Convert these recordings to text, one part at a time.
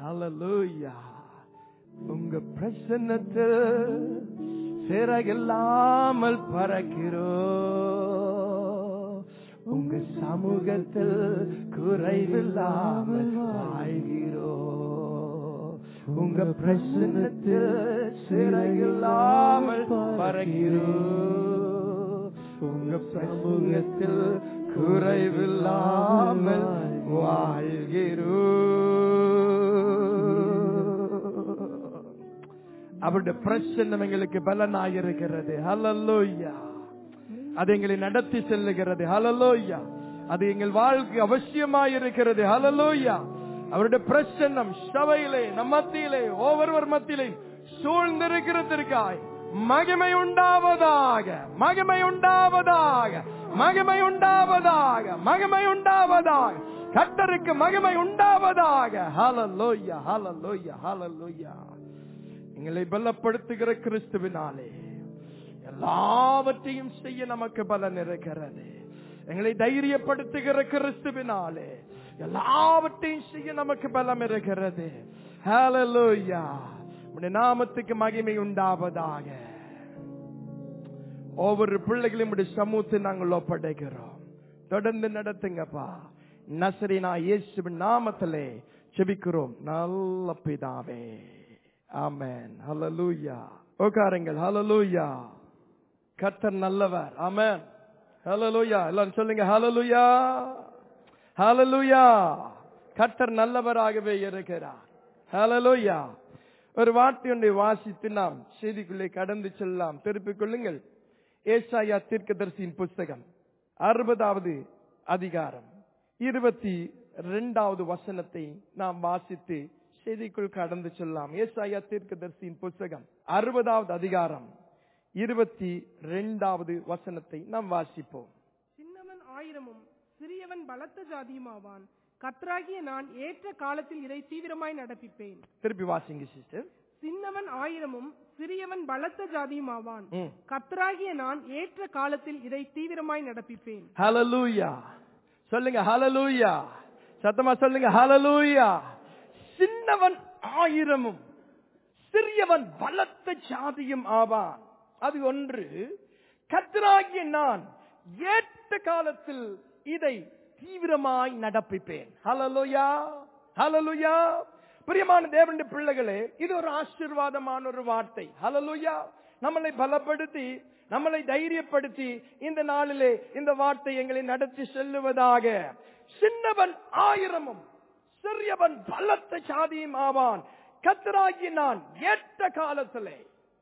ஹalleluya உங்க பிரசன்னத்தில் சிறகில்லாமல் பறக்கிறோ உங்க சமூகத்தில் குறைவில்லாமல் வாழ்கிறோ உங்க பிரசன்னத்தில் சிறகில்லாமல் பறக்கிறோ உங்க சமூகத்தில் குறைவில்லாமல் வாழ்கிறோ அவருடைய பிரசன்னம் எங்களுக்கு பலனாயிருக்கிறது ஹலலோய்யா அது எங்களை நடத்தி செல்லுகிறது ஹலலோய்யா அது எங்கள் வாழ்க்கை அவசியமாயிருக்கிறது ஹலலோய்யா அவருடைய பிரசன்னம் சபையிலே நம் மத்தியிலே ஒவ்வொருவர் மத்தியிலே சூழ்ந்திருக்கிறதற்காய் மகிமை உண்டாவதாக மகிமை உண்டாவதாக மகிமை உண்டாவதாக மகிமை உண்டாவதாக கட்டருக்கு மகிமை உண்டாவதாக ஹalleluya ஹalleluya ஹalleluya எங்களை பலப்படுத்துகிற கிறிஸ்துவினாலே எல்லாவற்றையும் செய்ய நமக்கு பலன் இருக்கிறது எங்களை தைரியப்படுத்துகிற கிறிஸ்துவினாலே எல்லாவற்றையும் செய்ய நமக்கு பலம் இருக்கிறது ஹalleluya உம்முடைய நாமத்துக்கு மகிமை உண்டாவதாக ஒவ்வொரு பிள்ளைகளையும் உடைய சமூகத்தை நாங்கள் ஒப்படைக்கிறோம் தொடர்ந்து நடத்துங்கப்பா நசரினா இயேசுவின் நாமத்திலே செபிக்கிறோம் நல்ல பிதாவே ஆமென் ஹalleluya உட்காருங்கள் ஹalleluya கர்த்தர் நல்லவர் ஆமென் ஹalleluya எல்லாரும் சொல்லுங்க ஹalleluya ஹalleluya கர்த்தர் நல்லவராகவே இருக்கிறார் ஹalleluya ஒரு வார்த்தையொன்றை வாசித்து நாம் செய்திக்குள்ளே கடந்து செல்லலாம் திருப்பிக் கொள்ளுங்கள் ஏசாயா தீர்க்கதரிசியின் புஸ்தகம் அறுபதாவது அதிகாரம் இருபத்தி இரண்டாவது வசனத்தை நாம் வாசித்து செய்திக்குள் கடந்து செல்லலாம் ஏசாயா தீர்க்கதரிசியின் புஸ்தகம் அறுபதாவது அதிகாரம் இருபத்தி இரண்டாவது வசனத்தை நாம் வாசிப்போம் சின்னவன் ஆயிரமும் சிறியவன் பலத்த ஜாதியுமாவான் கர்த்தராகிய நான் ஏற்ற காலத்தில் இதை தீவிரமாய் நடப்பிப்பேன் திருப்பி வாசிங்க சிஸ்டர் சின்னவன் ஆயிரமும் சிறியவன் பலத்த ஜாதியுமாவான் ம். கர்த்தராகிய நான் ஏற்ற காலத்தில் இதை தீவிரமாய் நடப்பிப்பேன் ஹalleluya சொல்லுங்க ஹalleluya சத்தமா சொல்லுங்க ஹalleluya சின்னவன் ஆயிரமும் சிறியவன் பலத்த ஜாதியும் ஆவான் அது ஒன்று கத்தராகிய நான் ஏற்ற காலத்தில் இதை தீவிரமாய் நடப்பிப்பேன் ஹalleluya ஹalleluya பிரியமான தேவனுடைய பிள்ளைகளே இது ஒரு ஆசீர்வாதமான ஒரு வார்த்தை ஹalleluya நம்மளை பலப்படுத்தி நம்மளை தைரியப்படுத்தி இந்த நாளிலே இந்த வார்த்தை எங்களை நடத்தி செல்லுவதாக சின்னவன் ஆயிரமும் சிறியவன் பலத்த சாதியும் ஆவான் கத்தராகி நான் ஏற்ற காலத்திலே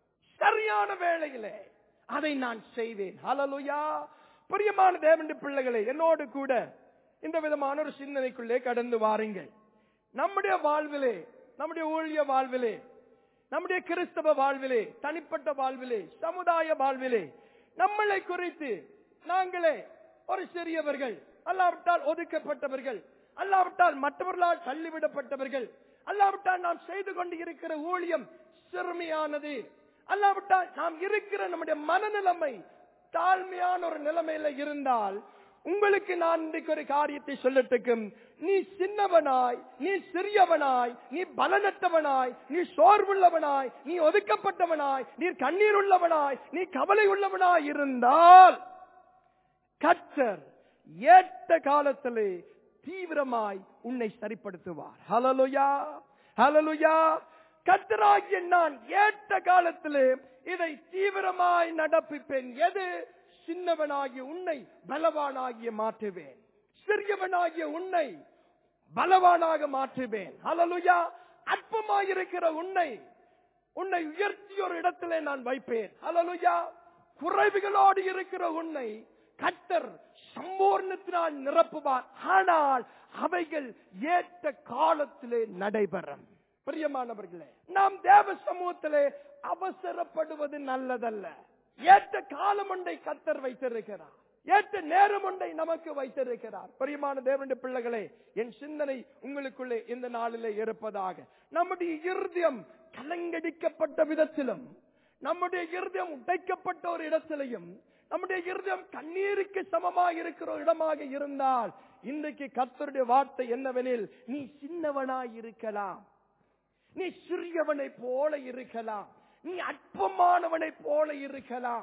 சரியான வேளையிலே அதை நான் செய்வேன் ஹalleluya பிரியமான தேவனுடைய பிள்ளைகளே என்னோடு கூட இந்த விதமான ஒரு சிந்தனைக்குள்ளே கடந்து வாருங்கள் நம்முடைய வாழ்விலே நம்முடைய ஊழிய வாழ்விலே நம்முடைய கிறிஸ்தவ வாழ்விலே தனிப்பட்ட வாழ்விலே சமுதாய வாழ்விலே நம்மளை குறித்து நாங்களே ஒரு சிறியவர்கள் அல்லாவிட்டால் ஒதுக்கப்பட்டவர்கள் அல்லாவிட்டால் மற்றவர்களால் தள்ளிவிடப்பட்டவர்கள் அல்லாவிட்டால் நாம் செய்து கொண்டு இருக்கிற ஊழியம் சிறுமியானது அல்லாவிட்டால் நாம் இருக்கிற நம்முடைய மனநிலைமை தாழ்மையான ஒரு நிலைமையில இருந்தால் உங்களுக்கு நான் இன்றைக்கு ஒரு காரியத்தை சொல்லட்டுக்கும் நீ சின்னவனாய் நீ சிறியவனாய் நீ பலனற்றவனாய் நீ சோர்வுள்ளவனாய் நீ ஒதுக்கப்பட்டவனாய் நீ கண்ணீர் உள்ளவனாய் நீ கவலை உள்ளவனாய் இருந்தால் கர்த்தர் ஏற்ற காலத்திலே தீவிரமாய் உன்னை சரிப்படுத்துவார் ஹalleluya ஹalleluya கர்த்தராகிய நான் ஏற்ற காலத்திலே இதை தீவிரமாய் நடப்பிப்பேன் எது சின்னவனாகிய உன்னை பலவானாகிய மாற்றுவேன் சிறியவனாகிய உன்னை பலவானாக மாற்றுவேன் ஹalleluya அற்பமாயிருக்கிற உன்னை உன்னை உயர்த்தி ஒரு இடத்திலே நான் வைப்பேன் ஹalleluya குறைவுகளோடு இருக்கிற உன்னை கத்தர் சம்பூர்ணத்தினால் நிரப்புவார் ஆனால் அவைகள் ஏற்ற காலத்திலே நடைபெறும் பிரியமானவர்களே நாம் தேவ சமூகத்திலே அவசரப்படுவது நல்லதல்ல ஏற்ற காலம் ஒன்றை கத்தர் வைத்திருக்கிறார் ஏற்ற நேரம் ஒன்றை நமக்கு வைத்திருக்கிறார் பிரியமான தேவனுடைய பிள்ளைகளே என் சிந்தனை உங்களுக்குள்ளே இந்த நாளிலே இருப்பதாக நம்முடைய இருதயம் கலங்கடிக்கப்பட்ட விதத்திலும் நம்முடைய இருதயம் உடைக்கப்பட்ட ஒரு இடத்திலையும் நம்முடைய இருதயம் கண்ணீருக்கு சமமாக இருக்கிற ஒரு இடமாக இருந்தால் இன்றைக்கு கர்த்தருடைய வார்த்தை என்னவெனில் நீ சின்னவனாய் இருக்கலாம் நீ சிறியவனை போல இருக்கலாம் நீ அற்பமானவனை போல இருக்கலாம்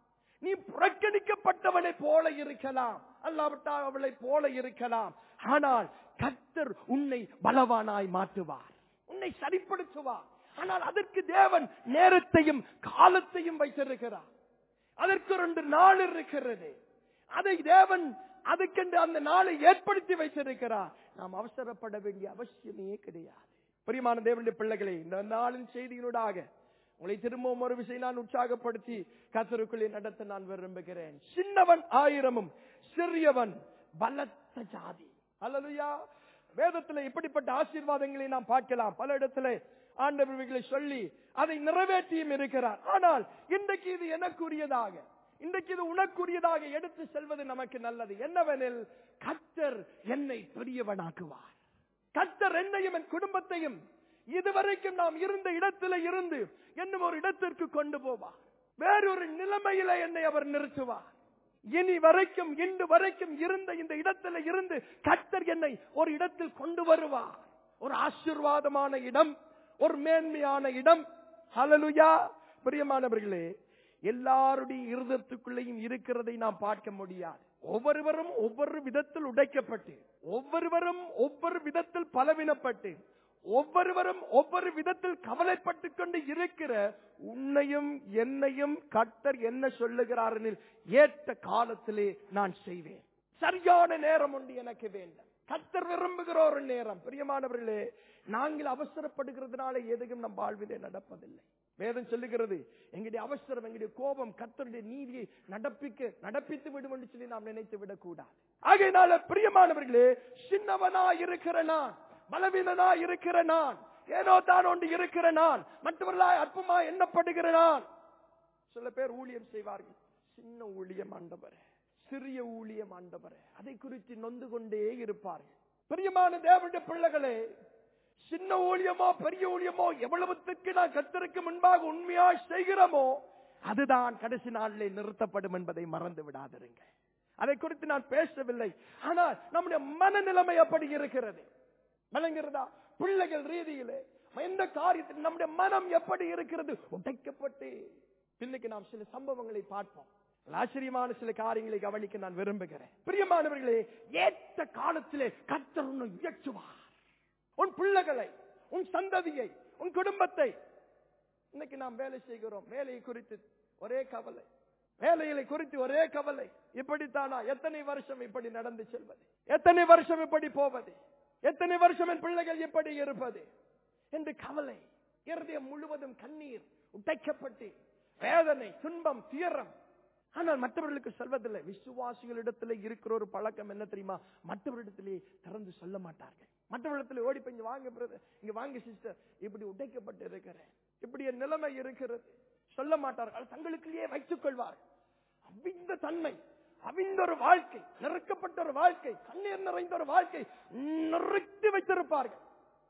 நீ புறக்கணிக்கப்பட்டவனை போல இருக்கலாம் அல்லாவிட்டால் அவளை போல இருக்கலாம் ஆனால் கர்த்தர் உன்னை பலவானாய் மாற்றுவார் உன்னை சரிப்படுத்துவார் ஆனால் அதற்கு தேவன் நேரத்தையும் காலத்தையும் வைத்திருக்கிறார் அதற்கு ரெண்டு நாள் இருக்கிறது அதை தேவன் அதுக்கென்று அந்த நாளை ஏற்படுத்தி வைத்திருக்கிறார் நாம் அவசரப்பட வேண்டிய அவசியமே கிடையாது பிரியமான தேவனுடைய பிள்ளைகளே இந்த நாளின் செய்தியினூடாக உங்களை திரும்பவும் ஒரு விஷயம் நான் உற்சாகப்படுத்தி கத்தருக்குள்ளே நடத்த நான் விரும்புகிறேன் சின்னவன் ஆயிரமும் சிறியவன் பலத்த ஜாதி அல்லதுயா வேதத்தில் இப்படிப்பட்ட ஆசீர்வாதங்களை நாம் பார்க்கலாம் பல இடத்துல ஆண்டவர்களை சொல்லி அதை நிறைவேற்றியும் இருக்கிறார் ஆனால் இன்றைக்கு இது எனக்குரியதாக இன்றைக்கு இது உனக்குரியதாக எடுத்து செல்வது நமக்கு நல்லது என்னவெனில் கத்தர் என்னை பெரியவனாக்குவார் கத்தர் என்னையும் என் குடும்பத்தையும் இதுவரைக்கும் நாம் இருந்த இடத்துல இருந்து என்னும் ஒரு இடத்திற்கு கொண்டு போவார் வேறொரு நிலைமையில என்னை அவர் நிறுத்துவார் இனி வரைக்கும் இன்று வரைக்கும் இருந்த இந்த இடத்துல இருந்து கத்தர் என்னை ஒரு இடத்தில் கொண்டு வருவார் ஒரு ஆசீர்வாதமான இடம் ஒரு மேன்மையான இடம் ஹalleluya பிரியமானவர்களே எல்லாருடைய இருதத்துக்குள்ளேயும் இருக்கிறதை நாம் பார்க்க முடியாது ஒவ்வொருவரும் ஒவ்வொரு விதத்தில் உடைக்கப்பட்டு ஒவ்வொருவரும் ஒவ்வொரு விதத்தில் பலவினப்பட்டு ஒவ்வொருவரும் ஒவ்வொரு விதத்தில் கவலைப்பட்டுக் கொண்டு இருக்கிற உன்னையும் என்னையும் கர்த்தர் என்ன சொல்லுகிறார் எனில் ஏற்ற காலத்திலே நான் செய்வேன் சரியான நேரம் உண்டு எனக்கு வேண்டும் கர்த்தர் விரும்புகிற ஒரு நேரம் பிரியமானவர்களே நாங்கள் அவசரப்படுகிறதுனால எதுவும் நம் வாழ்விலே நடப்பதில்லை வேதம் சொல்லுகிறது எங்களுடைய அவசரம் எங்களுடைய கோபம் கர்த்தருடைய நீதியை நடப்பிக்க நடப்பித்து விடும் என்று சொல்லி நாம் நினைத்து விடக்கூடாது ஆகையினால பிரியமானவர்களே சின்னவனா இருக்கிற நான் பலவீனனா இருக்கிற நான் ஏனோ தான் ஒன்று இருக்கிற நான் மற்றவர்களாய் அற்பமா எண்ணப்படுகிற நான் சில பேர் ஊழியம் செய்வார்கள் சின்ன ஊழியம் ஆண்டவரே சிறிய ஊழியம் ஆண்டவரே அதை குறித்து நொந்து கொண்டே இருப்பார்கள் பிரியமான தேவனுடைய பிள்ளைகளே சின்ன ஊழியமோ பெரிய ஊழியமோ எவ்வளவுத்துக்கு நான் கத்தருக்கு முன்பாக உண்மையாய் செய்கிறோமோ அதுதான் கடைசி நாளிலே நிறுத்தப்படும் என்பதை மறந்து விடாதிருங்க அதை குறித்து நான் பேசவில்லை ஆனால் நம்முடைய மனநிலைமை அப்படி இருக்கிறது விளங்குகிறதா பிள்ளைகள் ரீதியிலே எந்த காரியத்தில் நம்முடைய மனம் எப்படி இருக்கிறது உடைக்கப்பட்டு இன்னைக்கு நாம் சில சம்பவங்களை பார்ப்போம் ஆச்சரியமான சில காரியங்களை கவனிக்க நான் விரும்புகிறேன் பிரியமானவர்களே ஏற்ற காலத்திலே கத்தர் உன்னை உயர்த்துவார் உன் பிள்ளைகளை உன் சந்ததியை உன் குடும்பத்தை இன்னைக்கு நாம் வேலை செய்கிறோம் வேலையை குறித்து ஒரே கவலை வேலைகளை குறித்து ஒரே கவலை இப்படித்தானா எத்தனை வருஷம் இப்படி நடந்து செல்வது எத்தனை வருஷம் இப்படி போவது எத்தனை வருஷம் என் பிள்ளைகள் எப்படி இருப்பது என்று கவலை இருதயம் முழுவதும் கண்ணீர் உடைக்கப்பட்டு வேதனை துன்பம் துயரம் ஆனால் மற்றவர்களுக்கு சொல்வதில்லை விசுவாசிகளிடத்தில் இருக்கிற ஒரு பழக்கம் என்ன தெரியுமா மற்றவரிடத்திலே திறந்து சொல்ல மாட்டார்கள் மற்றவரிடத்தில் ஓடி போய் இங்க வாங்க பிரதர் இங்க வாங்க சிஸ்டர் இப்படி உடைக்கப்பட்டு இருக்கிறேன் இப்படி என் நிலைமை இருக்கிறது சொல்ல மாட்டார்கள் தங்களுக்குள்ளேயே வைத்துக் கொள்வார்கள் அவிந்த தன்மை அவிந்த ஒரு வாழ்க்கை நெருக்கப்பட்ட ஒரு வாழ்க்கை கண்ணீர் நிறைந்த ஒரு வாழ்க்கை நிறுத்தி வைத்திருப்பார்கள்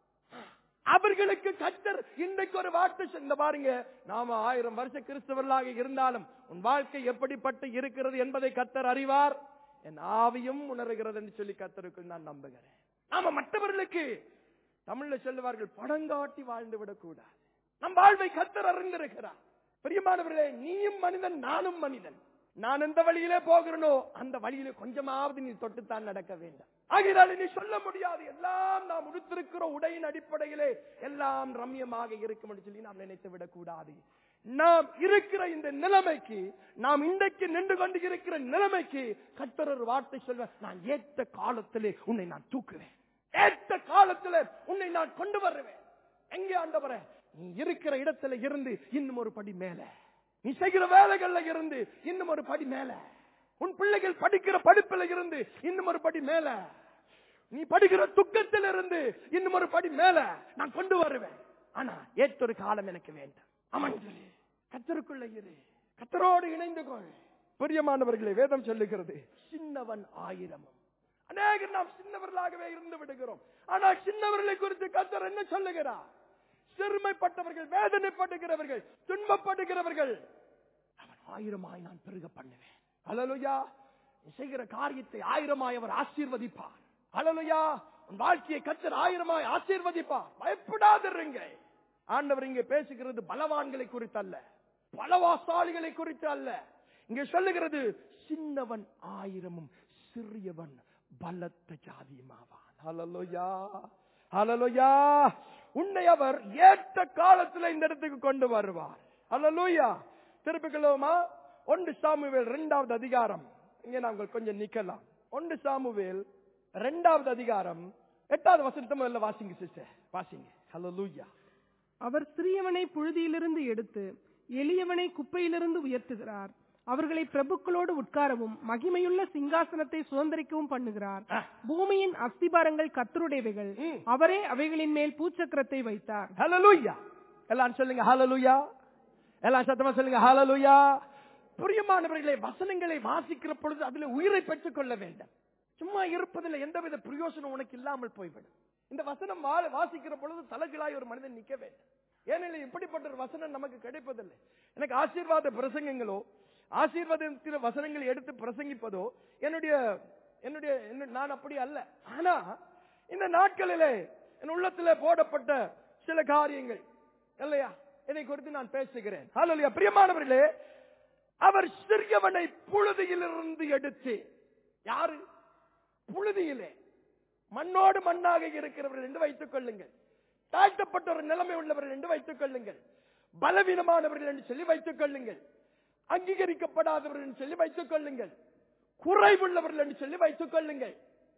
அவர்களுக்கு கத்தர் இன்றைக்கு ஒரு வார்த்தை சொன்ன பாருங்க நாம ஆயிரம் வருஷ கிறிஸ்தவர்களாக இருந்தாலும் உன் வாழ்க்கை எப்படிப்பட்டு இருக்கிறது என்பதை கத்தர் அறிவார் என் ஆவியும் உணர்கிறது என்று சொல்லி கத்தருக்குள் நான் நம்புகிறேன் நாம மற்றவர்களுக்கு தமிழ்ல சொல்லுவார்கள் படங்காட்டி வாழ்ந்து விடக்கூடாது நம் வாழ்வை கத்தர் அறிந்திருக்கிறார் பிரியமானவர்களே நீயும் மனிதன் நானும் மனிதன் நான் எந்த வழியிலே போகிறனோ அந்த வழியிலே கொஞ்சமாவது நீ தொட்டுத்தான் நடக்க வேண்டும் ஆகையினால நீ சொல்ல முடியாது எல்லாம் நாம் உடுத்திருக்கிற உடையின் அடிப்படையிலே எல்லாம் ரம்யமாக இருக்கும் என்று சொல்லி நாம் நினைத்து விடக்கூடாது நாம் இருக்கிற இந்த நிலைமைக்கு நாம் இன்றைக்கு நின்று கொண்டு இருக்கிற நிலைமைக்கு கத்தர் ஒரு வார்த்தை சொல்வேன் நான் ஏற்ற காலத்திலே உன்னை நான் தூக்குவேன் ஏற்ற காலத்திலே உன்னை நான் கொண்டு வருவேன் எங்கே ஆண்டவரே நீ இருக்கிற இடத்துல இருந்து இன்னும் ஒரு படி மேல நீ செய்கிற வேலைகள்ல இருந்து இன்னும் ஒரு படி மேல உன் பிள்ளைகள் படிக்கிற படிப்புல இருந்து இன்னும் ஒரு படி மேல நீ படிக்கிற துக்கத்தில் இருந்து இன்னும் ஒரு படி மேல நான் கொண்டு வருவேன் ஆனா ஏற்றொரு காலம் எனக்கு வேண்டும் அமர்ந்திரு கத்தருக்குள்ள இரு கத்தரோடு இணைந்து கொள் பிரியமானவர்களே வேதம் சொல்லுகிறது சின்னவன் ஆயிரமும் அநேகர் நாம் சின்னவர்களாகவே இருந்து விடுகிறோம் ஆனால் சின்னவர்களை குறித்து கத்தர் என்ன சொல்லுகிறார் சிறுமைப்பட்டவர்கள் வேதனைப்படுகிறவர்கள் துன்பப்படுகிறவர்கள் அவன் ஆயிரமாய் நான் பெருக பண்ணுவேன் அலலுயா நீ செய்கிற காரியத்தை ஆயிரமாய் அவர் ஆசீர்வதிப்பார் அலலுயா உன் வாழ்க்கையை கத்தர் ஆயிரமாய் ஆசீர்வதிப்பார் பயப்படாதிருங்க ஆண்டவர் இங்கே பேசுகிறது பலவான்களை குறித்து அல்ல பலவாசாலிகளை குறித்து அல்ல இங்கே சொல்லுகிறது சின்னவன் ஆயிரமும் சிறியவன் பலத்த ஜாதியுமாவான் ஹalleluya ஹalleluya உன்னை அவர் ஏற்ற காலத்துல இந்த இடத்துக்கு கொண்டு வருவார் ஹalleluya திருப்பிக்கலாமா ஒன்று சாமுவேல் இரண்டாவது அதிகாரம் இங்கே நாங்கள் கொஞ்சம் நிக்கலாம் ஒன்று சாமுவேல் இரண்டாவது அதிகாரம் எட்டாவது வசனத்தை முதல்ல வாசிங்க சிஸ்டர் வாசிங்க ஹalleluya அவர் சிறியவனை புழுதியிலிருந்து எடுத்து எளியவனை குப்பையிலிருந்து உயர்த்துகிறார் அவர்களை பிரபுக்களோடு உட்காரவும் மகிமையுள்ள சிங்காசனத்தை சுதந்திரிக்கவும் பண்ணுகிறார் ஆ. பூமியின் அஸ்திபாரங்கள் கத்தருடையவைகள் ம். அவரே அவைகளின் மேல் பூச்சக்கரத்தை வைத்தார் ஹalleluya எல்லாம் சொல்லுங்க ஹalleluya எல்லாம் சத்தமா சொல்லுங்க ஹalleluya பிரியமானவர்களே வசனங்களை வாசிக்கிற பொழுது அதுல உயிரை பெற்றுக் கொள்ள வேண்டும் சும்மா இருப்பதில் எந்தவித பிரயோசனம் உனக்கு இல்லாமல் போய்விடும் இந்த வசனம் வா- வாசிக்கிற பொழுது தலகளாய் ஒரு மனிதன் நிக்க வேண்டும் ஏனெனில் இப்படிப்பட்ட ஒரு வசனம் நமக்கு கிடைப்பதில்லை எனக்கு ஆசீர்வாத பிரசங்கங்களோ ஆசீர்வாதத்தின் வசனங்களை எடுத்து பிரசங்கிப்பதோ என்னுடைய என்னுடைய என்ன- நான் அப்படி அல்ல ஆனா இந்த நாட்களிலே என் உள்ளத்திலே போடப்பட்ட சில காரியங்கள் இல்லையா இதை குறித்து நான் பேசுகிறேன் ஹalleluya பிரியமானவர்களே அவர் சிறியவனை புழுதியிலிருந்து எடுத்து யாரு புழுதியிலே மண்ணோடு மண்ணாக இருக்கிறவர்கள் என்று வைத்துக் கொள்ளுங்கள் தாழ்த்தப்பட்ட ஒரு நிலைமை உள்ளவர்கள் என்று வைத்துக் கொள்ளுங்கள் பலவீனமானவர்கள் என்று சொல்லி வைத்துக் கொள்ளுங்கள் அங்கீகரிக்கப்படாதவர்கள் என்று சொல்லி வைத்துக் கொள்ளுங்கள் குறைவுள்ளவர்கள் என்று சொல்லி வைத்துக் கொள்ளுங்கள்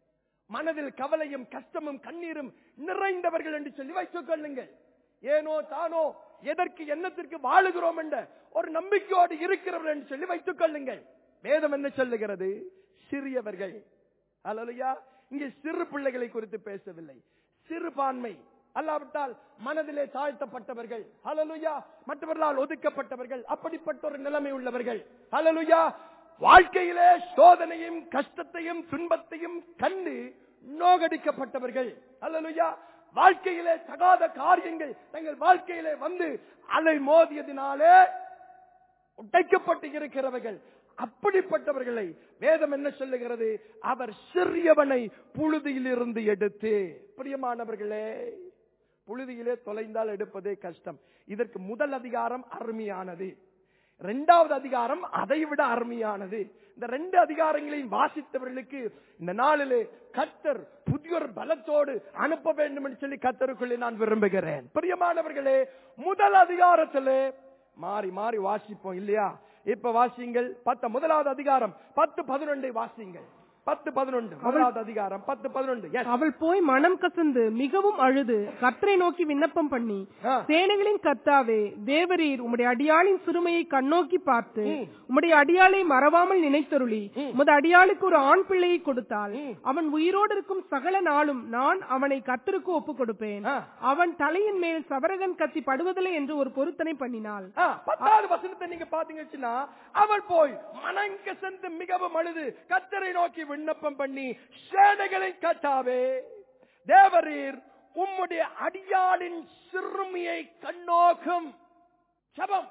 மனதில் கவலையும் கஷ்டமும் கண்ணீரும் நிறைந்தவர்கள் என்று சொல்லி வைத்துக் கொள்ளுங்கள் ஏனோ தானோ எதற்கு எண்ணத்திற்கு வாழுகிறோம் என்ற ஒரு நம்பிக்கையோடு இருக்கிறவர்கள் என்று சொல்லி வைத்துக் கொள்ளுங்கள் வேதம் என்ன சொல்லுகிறது சிறியவர்கள் அல்லையா இங்கே சிறு பிள்ளைகளை குறித்து பேசவில்லை சிறுபான்மை அல்லாவிட்டால் மனதிலே தாழ்த்தப்பட்டவர்கள் ஹalleluya மற்றவர்களால் ஒதுக்கப்பட்டவர்கள் அப்படிப்பட்ட ஒரு நிலைமை உள்ளவர்கள் ஹalleluya வாழ்க்கையிலே சோதனையும் கஷ்டத்தையும் துன்பத்தையும் கண்டு நோகடிக்கப்பட்டவர்கள் ஹalleluya வாழ்க்கையிலே தகாத காரியங்கள் தங்கள் வாழ்க்கையிலே வந்து அலை மோதியதினாலே உடைக்கப்பட்டு இருக்கிறவர்கள் அப்படிப்பட்டவர்களை வேதம் என்ன சொல்லுகிறது அவர் சிறியவனை புழுதியிலிருந்து எடுத்து பிரியமானவர்களே புழுதியிலே தொலைந்தால் எடுப்பதே கஷ்டம் இதற்கு முதல் அதிகாரம் அருமையானது இரண்டாவது அதிகாரம் அதை விட அருமையானது இந்த ரெண்டு அதிகாரங்களையும் வாசித்தவர்களுக்கு இந்த நாளிலே கத்தர் புதிய ஒரு பலத்தோடு அனுப்ப வேண்டும் என்று சொல்லி கத்தருக்குள்ளே நான் விரும்புகிறேன் பிரியமானவர்களே முதல் அதிகாரத்திலே மாறி மாறி வாசிப்போம் இல்லையா இப்ப வாசிங்கள் பத்து முதலாவது அதிகாரம் பத்து பதினொன்றை வாசிங்கள் பத்து பதினொன்று முதலாவது அதிகாரம் பத்து பதினொன்று Yes. அவள் போய் மனம் கசந்து மிகவும் அழுது கர்த்தரை நோக்கி விண்ணப்பம் பண்ணி ஆ. சேனைகளின் கர்த்தாவே தேவரீர் உம்முடைய அடியாளின் சிறுமையை கண்ணோக்கி பார்த்து ம். உம்முடைய அடியாளை மறவாமல் நினைத்தருளி ம். உமது அடியாளுக்கு ஒரு ஆண் பிள்ளையை கொடுத்தால் ம். அவன் உயிரோடு இருக்கும் சகல நாளும் நான் அவனை கர்த்தருக்கு ஒப்புக் கொடுப்பேன் ஆ. அவன் தலையின் மேல் சவரகன் கத்தி படுவதில்லை என்று ஒரு பொருத்தனை பண்ணினாள் ஆ, பத்தாவது வசனத்தை நீங்க பாத்தீங்கன்னா அவள் போய் மனங்க சென்று மிகவும் அழுது கத்தரை நோக்கி விண்ணப்பம் பண்ணி சேனைகளை கத்தாவே தேவரீர் உம்முடைய அடியாளின் சிறுமியை கண்ணோக்கும் சபம்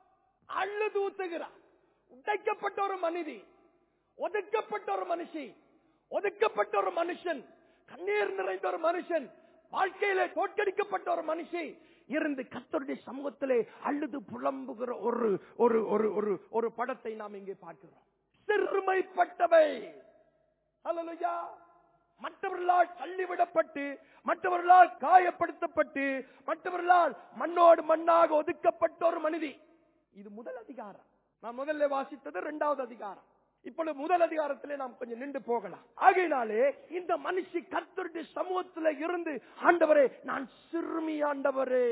அழுது ஊத்துகிறார் உடைக்கப்பட்ட ஒரு மனிதி ஒதுக்கப்பட்ட ஒரு மனுஷி ஒதுக்கப்பட்ட ஒரு மனுஷன் கண்ணீர் நிறைந்த ஒரு மனுஷன் வாழ்க்கையில தோற்கடிக்கப்பட்ட ஒரு மனுஷி இருந்து கத்தருடைய சமூகத்திலே அழுது புலம்புகிற ஒரு ஒரு ஒரு ஒரு ஒரு படத்தை நாம் இங்கே பார்க்கிறோம் சிறுமைப்பட்டவை ஹalleluya மற்றவர்களால் தள்ளிவிடப்பட்டு மற்றவர்களால் காயப்படுத்தப்பட்டு மற்றவர்களால் மண்ணோடு மண்ணாக ஒதுக்கப்பட்ட ஒரு மனிதி இது முதல் அதிகாரம் நான் முதல்ல வாசித்தது இரண்டாவது அதிகாரம் இப்பொழுது முதல் அதிகாரத்திலே நாம் கொஞ்சம் நின்று போகலாம் ஆகையினாலே இந்த மனுஷி கர்த்தருடைய சமூகத்திலே இருந்து ஆண்டவரே நான் சிறுமி ஆண்டவரே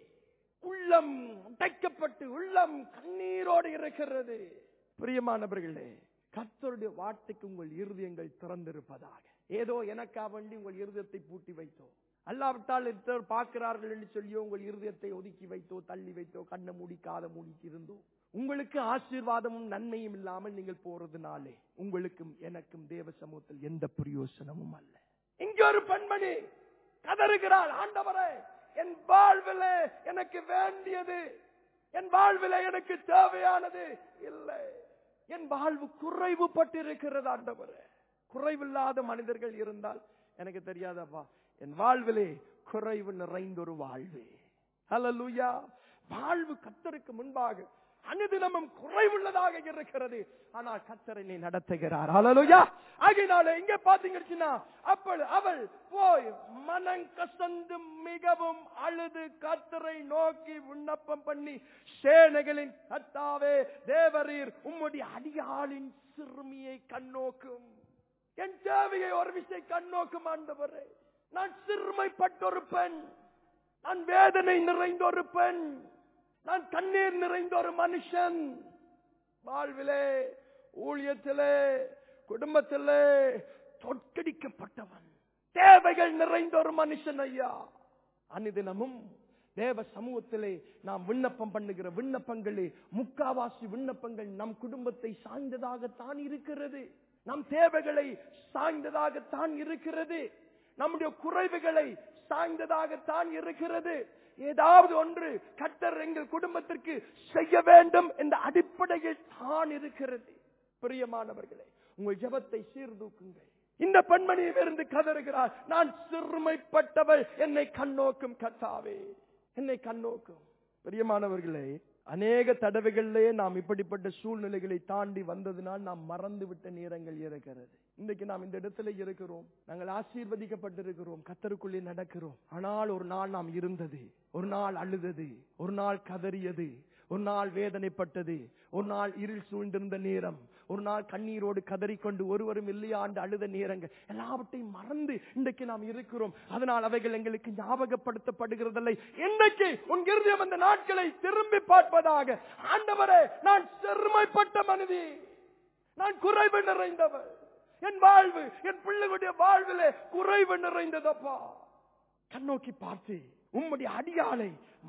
உள்ளம் உடைக்கப்பட்டு உள்ளம் கண்ணீரோடு இருக்கிறது பிரியமானவர்களே கர்த்தருடைய வார்த்தைக்கு உங்கள் இருதயங்கள் திறந்திருப்பதாக ஏதோ எனக்கா வேண்டி உங்கள் இருதயத்தை பூட்டி வைத்தோ அல்லாவிட்டால் இத்தர் பார்க்கிறார்கள் என்று சொல்லியோ உங்கள் இருதயத்தை ஒதுக்கி வைத்தோ தள்ளி வைத்தோ கண்ணை மூடி காதை மூடிக்கு இருந்தோ உங்களுக்கு ஆசீர்வாதமும் நன்மையும் இல்லாமல் நீங்கள் போறதுனாலே உங்களுக்கும் எனக்கும் தேவ சமூகத்தில் எந்த பிரயோசனமும் அல்ல இங்க ஒரு பெண்மணி கதறுகிறாள் ஆண்டவரே என் வாழ்விலே எனக்கு வேண்டியது என் வாழ்விலே எனக்கு தேவையானது இல்லை என் வாழ்வு குறைவுபட்டிருக்கிறது ஆண்டவரே குறைவில்லாத மனிதர்கள் இருந்தால் எனக்கு தெரியாதப்பா என் வாழ்விலே குறைவு நிறைந்த ஒரு வாழ்வு ஹalleluya வாழ்வு கத்தருக்கு முன்பாக அனுதினமும் குறைவுள்ளதாக இருக்கிறது ஆனால் கத்தர் என்னை நடத்துகிறார் ஹalleluya ஆகையினால இங்க பாத்தீங்கன்னா அப்பொழுது அவள் போய் மனம் கசந்து மிகவும் அழுது கத்தரை நோக்கி விண்ணப்பம் பண்ணி சேனைகளின் கத்தாவே தேவரீர் உம்முடைய அடியாளின் சிறுமியை கண்ணோக்கும் என் தேவையை ஒரு விஷயம் கண்ணோக்கும் ஆண்டவரே நான் சிறுமைப்பட்ட ஒரு பெண் நான் வேதனை நிறைந்த ஒரு பெண் நான் கண்ணீர் நிறைந்த ஒரு மனுஷன் வாழ்விலே ஊழியத்திலே குடும்பத்திலே தொற்கடிக்கப்பட்டவன் தேவைகள் நிறைந்த ஒரு மனுஷன் ஐயா அனுதினமும் தேவ சமூகத்திலே நாம் விண்ணப்பம் பண்ணுகிற விண்ணப்பங்களே முக்காவாசி விண்ணப்பங்கள் நம் குடும்பத்தை சாய்ந்ததாகத்தான் இருக்கிறது நம் தேவைகளை சாய்ந்ததாகத்தான் இருக்கிறது நம்முடைய குறைவுகளை சாய்ந்ததாகத்தான் இருக்கிறது ஏதாவது ஒன்று கத்தர் எங்கள் குடும்பத்திற்கு செய்ய வேண்டும் என்ற அடிப்படையில் தான் இருக்கிறது பிரியமானவர்களே உங்கள் ஜெபத்தை சீர்தூக்குங்கள் இந்த பெண்மணியும் இருந்து கதறுகிறார் நான் சிறுமைப்பட்டவள் என்னை கண்ணோக்கும் கத்தாவே என்னை கண்ணோக்கும் பிரியமானவர்களே அநேக தடவைகளிலே நாம் இப்படிப்பட்ட சூழ்நிலைகளை தாண்டி வந்ததினால் நாம் மறந்து விட்ட நேரங்கள் இருக்கிறது இன்றைக்கு நாம் இந்த இடத்துல இருக்கிறோம் நாங்கள் ஆசீர்வதிக்கப்பட்டிருக்கிறோம் கத்தருக்குள்ளே நடக்கிறோம் ஆனால் ஒரு நாள் நாம் இருந்தது ஒரு நாள் அழுதது ஒரு நாள் கதறியது ஒரு நாள் வேதனைப்பட்டது ஒரு நாள் இருள் சூழ்ந்திருந்த நேரம் ஒரு நாள் கண்ணீரோடு கதறிக்கொண்டு ஒருவரும் இல்லையா என்று அழுத நேரங்கள் எல்லாவற்றையும் மறந்து இன்றைக்கு நாம் இருக்கிறோம் அதனால் அவைகள் எங்களுக்கு ஞாபகப்படுத்தப்படுகிறதில்லை இன்றைக்கு உன் இருதயம் அந்த நாட்களை திரும்பி பார்ப்பதாக ஆண்டவரே நான் செருமைப்பட்ட மனிதி நான் குறைவு நிறைந்தவர் என் வாழ்வு என் பிள்ளைகளுடைய வாழ்விலே குறைவு நிறைந்ததப்பா கண்ணோக்கி பார்த்து உம்முடைய அடியாளை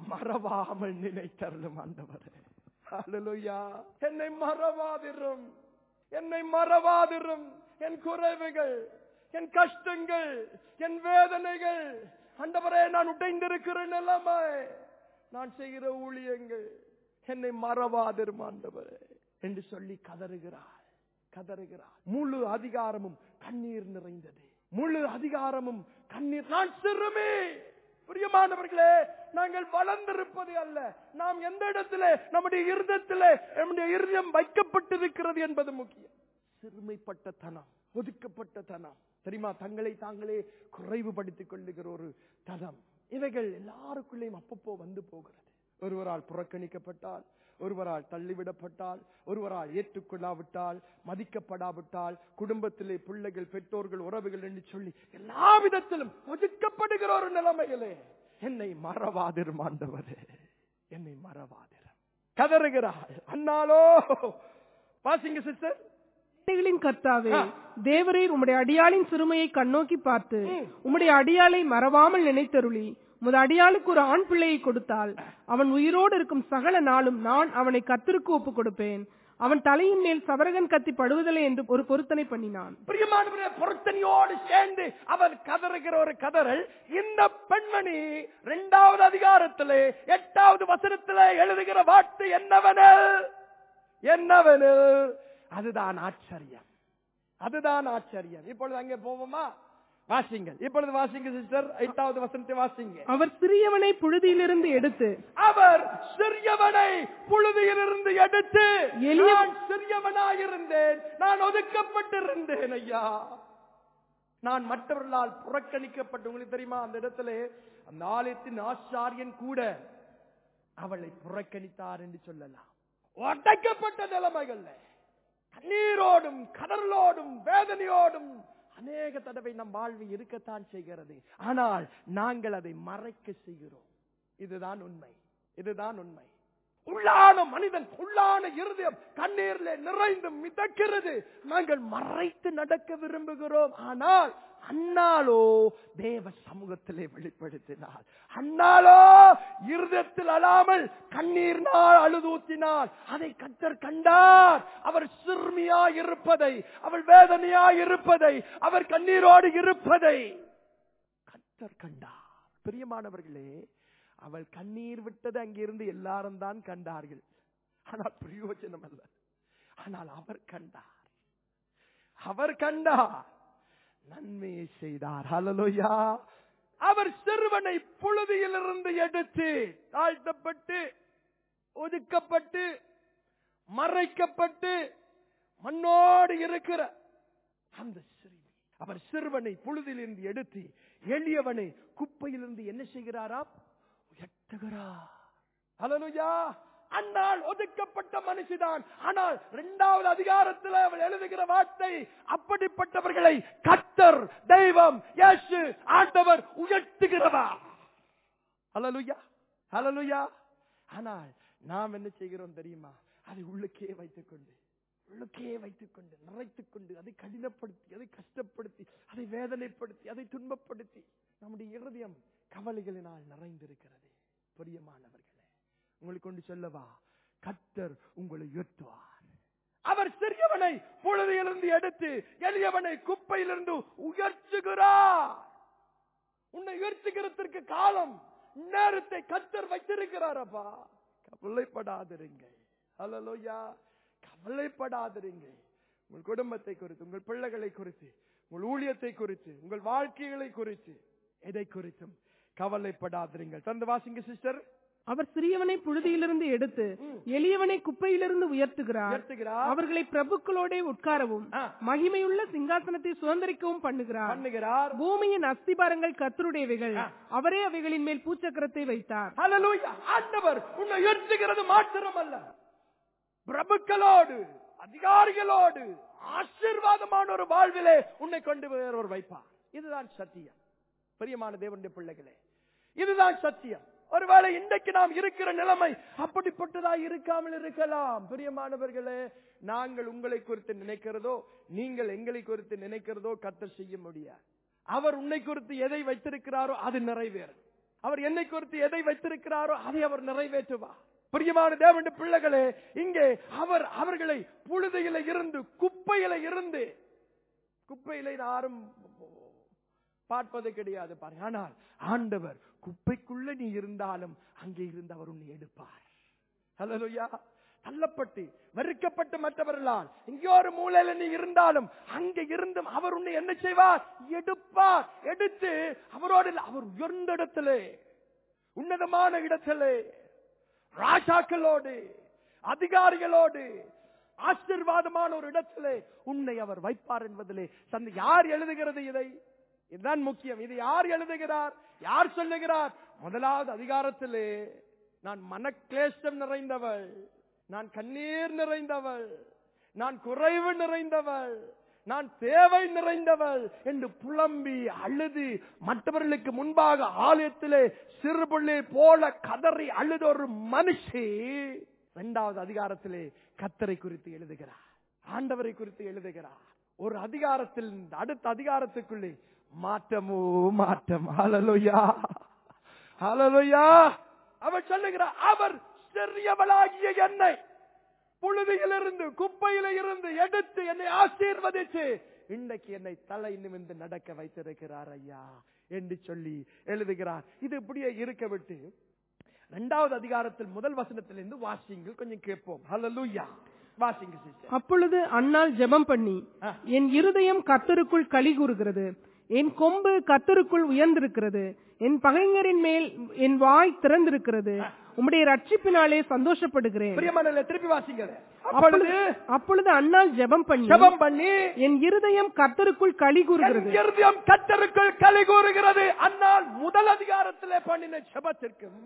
மறவாமல் நினைத்தருளும் ஆண்டவரே ஹalleluya என்னை மறவாதிரும் என்னை மறவாதிரும் என் குறைவுகள் என் கஷ்டங்கள் என் வேதனைகள் ஆண்டவரே நான் உடைந்திருக்கிற நிலைமை நான் செய்கிற ஊழியங்கள் என்னை மறவாதிரும் ஆண்டவரே என்று சொல்லி கதறுகிறார் கதறுகிறார் முழு அதிகாரமும் கண்ணீர் நிறைந்தது முழு அதிகாரமும் கண்ணீர் நான் சிறுமி பிரியமானவர்களே நாங்கள் வளர்ந்திருப்பது அல்ல நாம் எந்த இடத்திலே நம்முடைய இருதத்திலே நம்முடைய இருதயம் வைக்கப்பட்டிருக்கிறது என்பது முக்கியம் சிறுமைப்பட்ட தனம் ஒதுக்கப்பட்ட தனம் தெரியுமா தங்களை தாங்களே குறைவுபடுத்திக் கொள்ளுகிற ஒரு தனம் இவைகள் எல்லாருக்குள்ளேயும் அப்பப்போ வந்து போகிறது ஒருவரால் புறக்கணிக்கப்பட்டால் ஒருவரால் தள்ளிவிடப்பட்டால் ஒருவரால் ஏற்றுக்கொள்ளாவிட்டால் மதிக்கப்படாவிட்டால் குடும்பத்திலே பிள்ளைகள் பெற்றோர்கள் உறவுகள் என்று சொல்லி எல்லா விதத்திலும் ஒதுக்கப்படுகிற ஒரு நிலைமையிலே என்னை மறவாதிரும் ஆண்டவரே என்னை மறவாதிரும் கதறுகிறாள் அண்ணாலோ வாசிங்க சிஸ்டர் சேனைகளின் கர்த்தாவே ஆ. தேவரீர் உம்முடைய அடியாளின் சிறுமையை கண்ணோக்கி பார்த்து உம்முடைய அடியாளை மறவாமல் நினைத்தருளி உமது அடியாளுக்கு ஒரு ஆண் பிள்ளையை கொடுத்தால் அவன் உயிரோடு இருக்கும் சகல நாளும் நான் அவனை கர்த்தருக்கு ஒப்புக் கொடுப்பேன் அவன் தலையின் மேல் சவரகன் கத்தி படுவதில்லை என்று ஒரு பொருத்தனை பண்ணினான் பிரியமானவரே பொருத்தனையோடு சேர்ந்து அவர் கதறுகிற ஒரு கதறல் இந்த பெண்மணி இரண்டாவது அதிகாரத்திலே எட்டாவது வசனத்திலே எழுதுகிற வார்த்தை என்னவெனில் என்னவெனில் அதுதான் ஆச்சரியம் அதுதான் ஆச்சரியம் இப்பொழுது அங்கே போவோமா வாசிங்கள் இப்பொழுது வாசிங்க சிஸ்டர் எட்டாவது வசனத்தை வாசிங்க அவர் சிறியவனை புழுதியிலிருந்து எடுத்து அவர் சிறியவனை புழுதியிலிருந்து எடுத்து எளிய- நான் சிறியவனாயிருந்தேன் நான் ஒதுக்கப்பட்டிருந்தேன் ஐயா நான் மற்றவர்களால் புறக்கணிக்கப்பட்டு உங்களுக்கு தெரியுமா அந்த இடத்துல அந்த ஆலயத்தின் ஆச்சாரியன் கூட அவளை புறக்கணித்தார் என்று சொல்லலாம் ஒட்டக்கப்பட்ட நிலைமைகள்ல கண்ணீரோடும் கடலோடும் வேதனையோடும் அநேக தடவை நம் வாழ்வு இருக்கத்தான் செய்கிறது ஆனால் நாங்கள் அதை மறைக்க செய்கிறோம் இதுதான் உண்மை இதுதான் உண்மை உள்ளான மனிதன் உள்ளான இருதயம் கண்ணீரில் நிறைந்து மிதக்கிறது நாங்கள் மறைத்து நடக்க விரும்புகிறோம் ஆனால் அண்ணாலோ தேவ சமூகத்திலே வெளிப்படுத்தினாள் அண்ணாலோ இருதயத்தில் அழாமல் கண்ணீர்னால் அழுதூத்தினாள் அதை கத்தர் கண்டார் அவர் சிறுமியாய் இருப்பதை அவள் வேதனையாய் இருப்பதை அவர் கண்ணீரோடு இருப்பதை கத்தர் கண்டார் பிரியமானவர்களே அவள் கண்ணீர் விட்டது அங்கிருந்து எல்லாரும் தான் கண்டார்கள் ஆனால் பிரயோஜனம் அல்ல ஆனால் அவர் கண்டார் அவர் கண்டார் நன்மையை செய்தார் ஹalleluya அவர் சிறுவனை புழுதியிலிருந்து எடுத்து தாழ்த்தப்பட்டு ஒதுக்கப்பட்டு மறைக்கப்பட்டு மண்ணோடு இருக்கிற அந்த சிறுமி அவர் சிறுவனை புழுதிலிருந்து எடுத்து எளியவனை குப்பையிலிருந்து என்ன செய்கிறாராம் உயர்த்துகிறார் ஹalleluya அந்நாள் ஒதுக்கப்பட்ட மனுஷிதான் ஆனால் இரண்டாவது அதிகாரத்தில் அவள் எழுதுகிற வார்த்தை அப்படிப்பட்டவர்களை கத்தர் தெய்வம் இயேசு ஆண்டவர் உயர்த்துகிறவா ஹalleluya ஹalleluya ஆனால் நாம் என்ன செய்கிறோம் தெரியுமா அதை உள்ளுக்கே வைத்துக் கொண்டு உள்ளுக்கே வைத்துக் கொண்டு நிறைத்துக் கொண்டு அதை கடினப்படுத்தி அதை கஷ்டப்படுத்தி அதை வேதனைப்படுத்தி அதை துன்பப்படுத்தி நம்முடைய இருதயம் கவலைகளினால் நிறைந்திருக்கிறது பிரியமானவர்களே உங்களுக்கு கொண்டு சொல்லவா கத்தர் உங்களை உயர்த்துவார் அவர் சிறியவனை பொழுதிலிருந்து எடுத்து எளியவனை குப்பையிலிருந்து உயர்த்துகிறார் உன்னை உயர்த்துகிறதற்கு காலம் நேரத்தை கத்தர் வைத்திருக்கிறாரப்பா கவலைப்படாதிருங்கள் ஹalleluya கவலைப்படாதிருங்கள் உங்கள் குடும்பத்தை குறித்து உங்கள் பிள்ளைகளை குறித்து உங்கள் ஊழியத்தை குறித்து உங்கள் வாழ்க்கைகளை குறித்து எதை குறித்தும் கவலைப்படாதிருங்கள் தந்து வாசிங்க சிஸ்டர் அவர் சிறியவனை புழுதியிலிருந்து எடுத்து எளியவனை குப்பையிலிருந்து உயர்த்துகிறார் உயர்த்துகிறார் அவர்களை பிரபுக்களோட உட்காரவும் ஆ. மகிமையுள்ள சிங்காசனத்தை சுதந்திரிக்கவும் பண்ணுகிறார் பண்ணுகிறார் பூமியின் அஸ்திபாரங்கள் கத்தருடையவைகள் அவரே அவைகளின் மேல் பூச்சக்கரத்தை வைத்தார் ஹalleluya ஆண்டவர் உன்னை உயர்த்துகிறது மாத்திரமல்ல பிரபுக்களோடு அதிகாரிகளோடு ஆசீர்வாதமான ஒரு வாழ்விலே உன்னை கொண்டு வேறொரு வைப்பார் இதுதான் சத்தியம் பிரியமான தேவனுடைய பிள்ளைகளே இதுதான் சத்தியம் ஒருவேளை இன்றைக்கு நாம் இருக்கிற நிலைமை அப்படிப்பட்டதா இருக்காமல் இருக்கலாம் பிரியமானவர்களே நாங்கள் உங்களை குறித்து நினைக்கிறதோ நீங்கள் எங்களை குறித்து நினைக்கிறதோ கத்தர் செய்ய முடியாது அவர் உன்னை குறித்து எதை வைத்திருக்கிறாரோ அது நிறைவேறும் அவர் என்னை குறித்து எதை வைத்திருக்கிறாரோ அதை அவர் நிறைவேற்றுவார் பிரியமான தேவனுடைய பிள்ளைகளே இங்கே அவர் அவர்களை புழுதியில இருந்து குப்பையில இருந்து குப்பையில யாரும் பார்ப்பது கிடையாது பாருங்க ஆனால் ஆண்டவர் குப்பைக்குள்ள நீ இருந்தாலும் அங்கே இருந்து அவர் உன்னை எடுப்பார் ஹalleluya தள்ளப்பட்டு வெறுக்கப்பட்டு மற்றவர்களால் எங்கேயோ ஒரு மூலையில நீ இருந்தாலும் அங்கே இருந்தும் அவர் உன்னை என்ன செய்வார் எடுப்பார் எடுத்து அவரோடு இல்ல, அவர் உயர்ந்த இடத்திலே உன்னதமான இடத்திலே ராஜாக்களோடு அதிகாரிகளோடு ஆசீர்வாதமான ஒரு இடத்திலே உன்னை அவர் வைப்பார் என்பதிலே சந்த யார் எழுதுகிறது இதை இதுதான் முக்கியம் இது யார் எழுதுகிறார் யார் சொல்லுகிறார் முதலாவது அதிகாரத்திலே நான் மனக்லேசம் நிறைந்தவள் நான் கண்ணீர் நிறைந்தவள் நான் குறைவு நிறைந்தவள் நான் தேவை நிறைந்தவள் என்று புலம்பி அழுது மற்றவர்களுக்கு முன்பாக ஆலயத்திலே சிறுபிள்ளை போல கதறி அழுத ஒரு மனுஷி இரண்டாவது அதிகாரத்திலே கத்தரை குறித்து எழுதுகிறார் ஆண்டவரை குறித்து எழுதுகிறார் ஒரு அதிகாரத்தில் இருந்து அடுத்த அதிகாரத்துக்குள்ளே மாற்றமோ மாற்றம் ஹalleluya ஹalleluya அவர் சொல்லுகிறார் அவர் சிறியவளாகிய என்னை புழுதியிலிருந்து குப்பையில இருந்து எடுத்து என்னை ஆசீர்வதிச்சு இன்றைக்கு என்னை தலை நிமிர்ந்து நடக்க வைத்திருக்கிறார் ஐயா என்று சொல்லி எழுதுகிறார் இது இப்படியே இருக்க விட்டு இரண்டாவது அதிகாரத்தில் முதல் வசனத்திலிருந்து வாசிங்கள் கொஞ்சம் கேட்போம் ஹalleluya வாசிங்க சிஸ்டர் அப்பொழுது அன்னாள் ஜெபம் பண்ணி ஆ. என் இருதயம் கத்தருக்குள் களி கூறுகிறது என் கொம்பு கத்தருக்குள் உயர்ந்திருக்கிறது என் பகைஞரின் மேல் என் வாய் திறந்திருக்கிறது உம்முடைய ரட்சிப்பினாலே சந்தோஷப்படுகிறேன் பிரியமான திருப்பி வாசிங்க அப்பொழுது அப்பொழுது அன்னாள் ஜெபம் பண்ணி ஜெபம் பண்ணி என் இருதயம் கத்தருக்குள் களி கூறுகிறது என் இருதயம் கத்தருக்குள் களி கூறுகிறது அந்நாள் முதல் அதிகாரத்திலே பண்ணின செபத்திற்கும்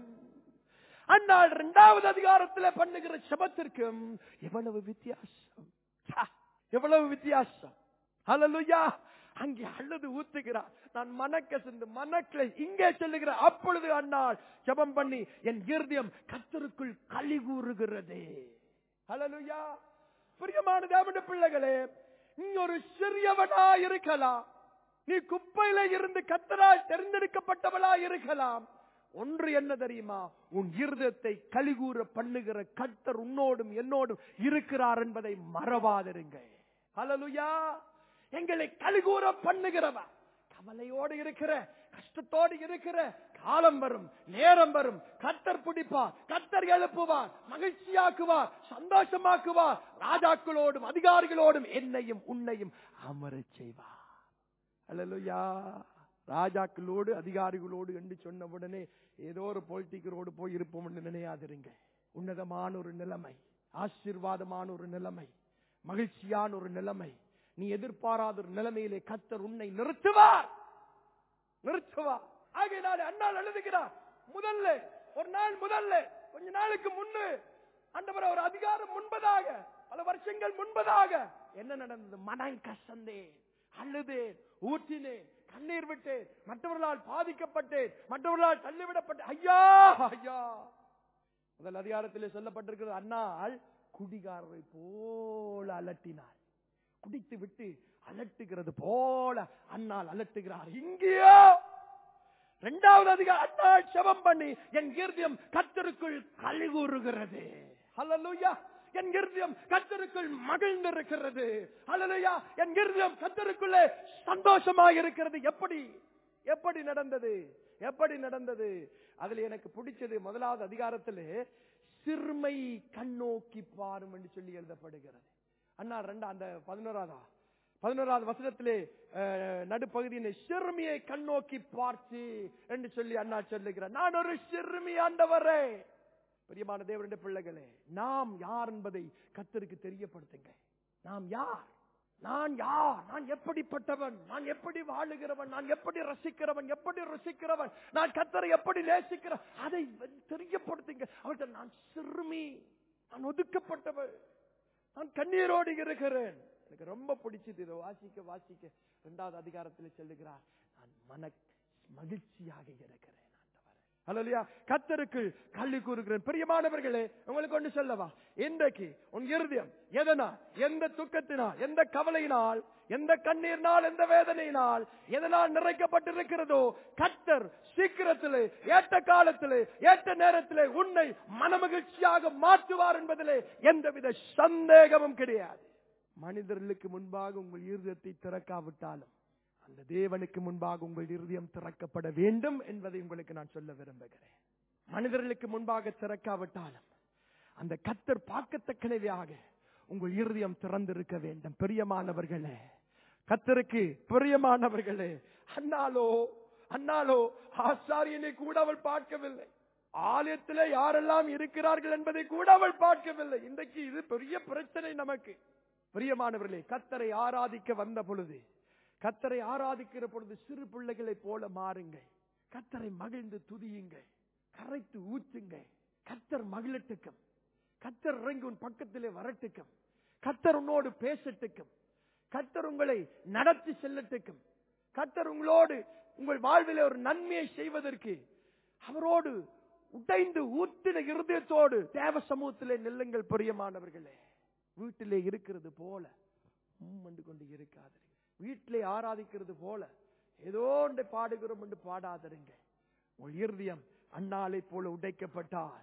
அந்நாள் இரண்டாவது அதிகாரத்திலே பண்ணுகிற செபத்திற்கும் எவ்வளவு வித்தியாசம் ச்சா, எவ்வளவு வித்தியாசம் ஹalleluya அங்கே அழுது ஊத்துகிறார் நான் மனக்கசந்து மனக்களை இங்கே சொல்லுகிற அப்பொழுது அந்நாள் ஜெபம் பண்ணி என் இருதயம் கத்தருக்குள் களி கூறுகிறது ஹalleluya பிரியமான தேவனுடைய பிள்ளைகளே நீ ஒரு சிறியவனா இருக்கலாம் நீ குப்பையில இருந்து கத்தரால் தெரிந்தெடுக்கப்பட்டவளா இருக்கலாம் ஒன்று என்ன தெரியுமா உன் இருதயத்தை கலிகூற பண்ணுகிற கத்தர் உன்னோடும் என்னோடும் இருக்கிறார் என்பதை மறவாதிருங்கள் ஹalleluya எங்களை கலிகூற பண்ணுகிறவன் கவலையோடு இருக்கிற கஷ்டத்தோடு இருக்கிற காலம் வரும் நேரம் வரும் கத்தர் பிடிப்பார் கத்தர் எழுப்புவார் மகிழ்ச்சியாக்குவார் சந்தோஷமாக்குவார் ராஜாக்களோடும் அதிகாரிகளோடும் என்னையும் உன்னையும் அமரச் செய்வார் அல்லலுயா ராஜாக்களோடு அதிகாரிகளோடு என்று சொன்ன உடனே ஏதோ ஒரு பொலிட்டிக்கரோடு போய் இருப்போம் என்று நினையாதிருங்க உன்னதமான ஒரு நிலைமை ஆசீர்வாதமான ஒரு நிலைமை மகிழ்ச்சியான ஒரு நிலைமை நீ எதிர்பாராத ஒரு நிலைமையிலே கத்தர் உன்னை நிறுத்துவார் நிறுத்துவார் ஆகையினாலே அண்ணால் எழுதுகிறார் முதல்ல ஒரு நாள் முதல்ல கொஞ்ச நாளுக்கு முன்னு ஆண்டவர் ஒரு அதிகாரம் முன்பதாக பல வருஷங்கள் முன்பதாக என்ன நடந்தது மனம் கசந்தேன் அழுதேன் ஊற்றினேன் கண்ணீர் விட்டேன் மற்றவர்களால் பாதிக்கப்பட்டேன் மற்றவர்களால் தள்ளிவிடப்பட்டேன் ஐயா ஐயா முதல் அதிகாரத்திலே சொல்லப்பட்டிருக்கிறது அண்ணாள் குடிகாரரை போல அலட்டினாள் குடித்து விட்டு அலட்டுகிறது போல அண்ணால் அலட்டுகிறார் இங்கேயோ இரண்டாவது அதிகாரம் அண்ணாள் செபம் பண்ணி என் இருதயம் கத்தருக்குள் கழிவுறுகிறது ஹalleluya என் இருதயம் கத்தருக்குள் மகிழ்ந்திருக்கிறது ஹalleluya என் இருதயம் கத்தருக்குள்ளே சந்தோஷமாக இருக்கிறது எப்படி எப்படி நடந்தது எப்படி நடந்தது அதுல எனக்கு பிடிச்சது முதலாவது அதிகாரத்திலே சிறுமை கண்ணோக்கி பாரும் என்று சொல்லி எழுதப்படுகிறது அண்ணா ரெண்டா அந்த பதினோராவதா பதினோராவது வசனத்திலே அஹ், நடுப்பகுதியிலே சிறுமியை கண்ணோக்கி பார்த்து என்று சொல்லி அண்ணா சொல்லுகிறார் நான் ஒரு சிறுமி ஆண்டவரே பிரியமான தேவனுடைய பிள்ளைகளே நாம் யார் என்பதை கத்தருக்கு தெரியப்படுத்துங்க நாம் யார் நான் யார் நான் எப்படிப்பட்டவன் நான் எப்படி வாழுகிறவன் நான் எப்படி ரசிக்கிறவன் எப்படி ருசிக்கிறவன் நான் கத்தரை எப்படி நேசிக்கிறவன் அதை தெரியப்படுத்துங்க அவர்கிட்ட நான் சிறுமி நான் ஒதுக்கப்பட்டவன் நான் கண்ணீரோடு இருக்கிறேன் எனக்கு ரொம்ப பிடிச்சது இதை வாசிக்க வாசிக்க இரண்டாவது அதிகாரத்தில் சொல்லுகிறார் நான் மன மகிழ்ச்சியாக இருக்கிறேன் அல்லையா கத்தருக்கு கல்வி கூறுகிறேன் பிரியமானவர்களே உங்களுக்கு ஒன்று சொல்லவா இன்றைக்கு உன் இருதயம் எதனால் எந்த துக்கத்தினால் எந்த கவலையினால் எந்த கண்ணீர்னால் எந்த வேதனையினால் எதனால் நிறைக்கப்பட்டிருக்கிறதோ கத்தர் சீக்கிரத்திலே ஏற்ற காலத்திலே ஏற்ற நேரத்திலே உன்னை மனமகிழ்ச்சியாக மாற்றுவார் என்பதிலே எந்தவித சந்தேகமும் கிடையாது மனிதர்களுக்கு முன்பாக உங்கள் இருதயத்தை திறக்காவிட்டாலும் அந்த தேவனுக்கு முன்பாக உங்கள் இருதயம் திறக்கப்பட வேண்டும் என்பதை உங்களுக்கு நான் சொல்ல விரும்புகிறேன் மனிதர்களுக்கு முன்பாக திறக்காவிட்டாலும் அந்த கத்தர் பார்க்கத்தக்கனவையாக உங்கள் இருதயம் திறந்திருக்க வேண்டும் பிரியமானவர்களே கத்தருக்கு பிரியமானவர்களே அண்ணாலோ அண்ணாலோ ஆசாரியனை கூட அவள் பார்க்கவில்லை ஆலயத்திலே யாரெல்லாம் இருக்கிறார்கள் என்பதை கூட அவள் பார்க்கவில்லை இன்றைக்கு இது பெரிய பிரச்சனை நமக்கு பிரியமானவர்களே கத்தரை ஆராதிக்க வந்த பொழுது கத்தரை ஆராதிக்கிற பொழுது சிறு பிள்ளைகளை போல மாறுங்க கத்தரை மகிழ்ந்து துதியுங்க கரைத்து ஊற்றுங்க கத்தர் மகிழட்டுக்கும் கத்தர் இறங்கி உன் பக்கத்திலே வரட்டுக்கும் கத்தர் உன்னோடு பேசட்டுக்கும் கத்தர் உங்களை நடத்தி செல்லட்டுக்கும் கத்தர் உங்களோடு உங்கள் வாழ்விலே ஒரு நன்மையை செய்வதற்கு அவரோடு உடைந்து ஊத்தின இருதயத்தோடு தேவ சமூகத்திலே நில்லுங்கள் பிரியமானவர்களே வீட்டிலே இருக்கிறது போல உம்மண்டு கொண்டு இருக்காது வீட்டிலே ஆராதிக்கிறது போல ஏதோ ஒன்றை பாடுகிறோம் என்று பாடாதிருங்க உங்கள் இருதயம் அந்நாளை போல உடைக்கப்பட்டால்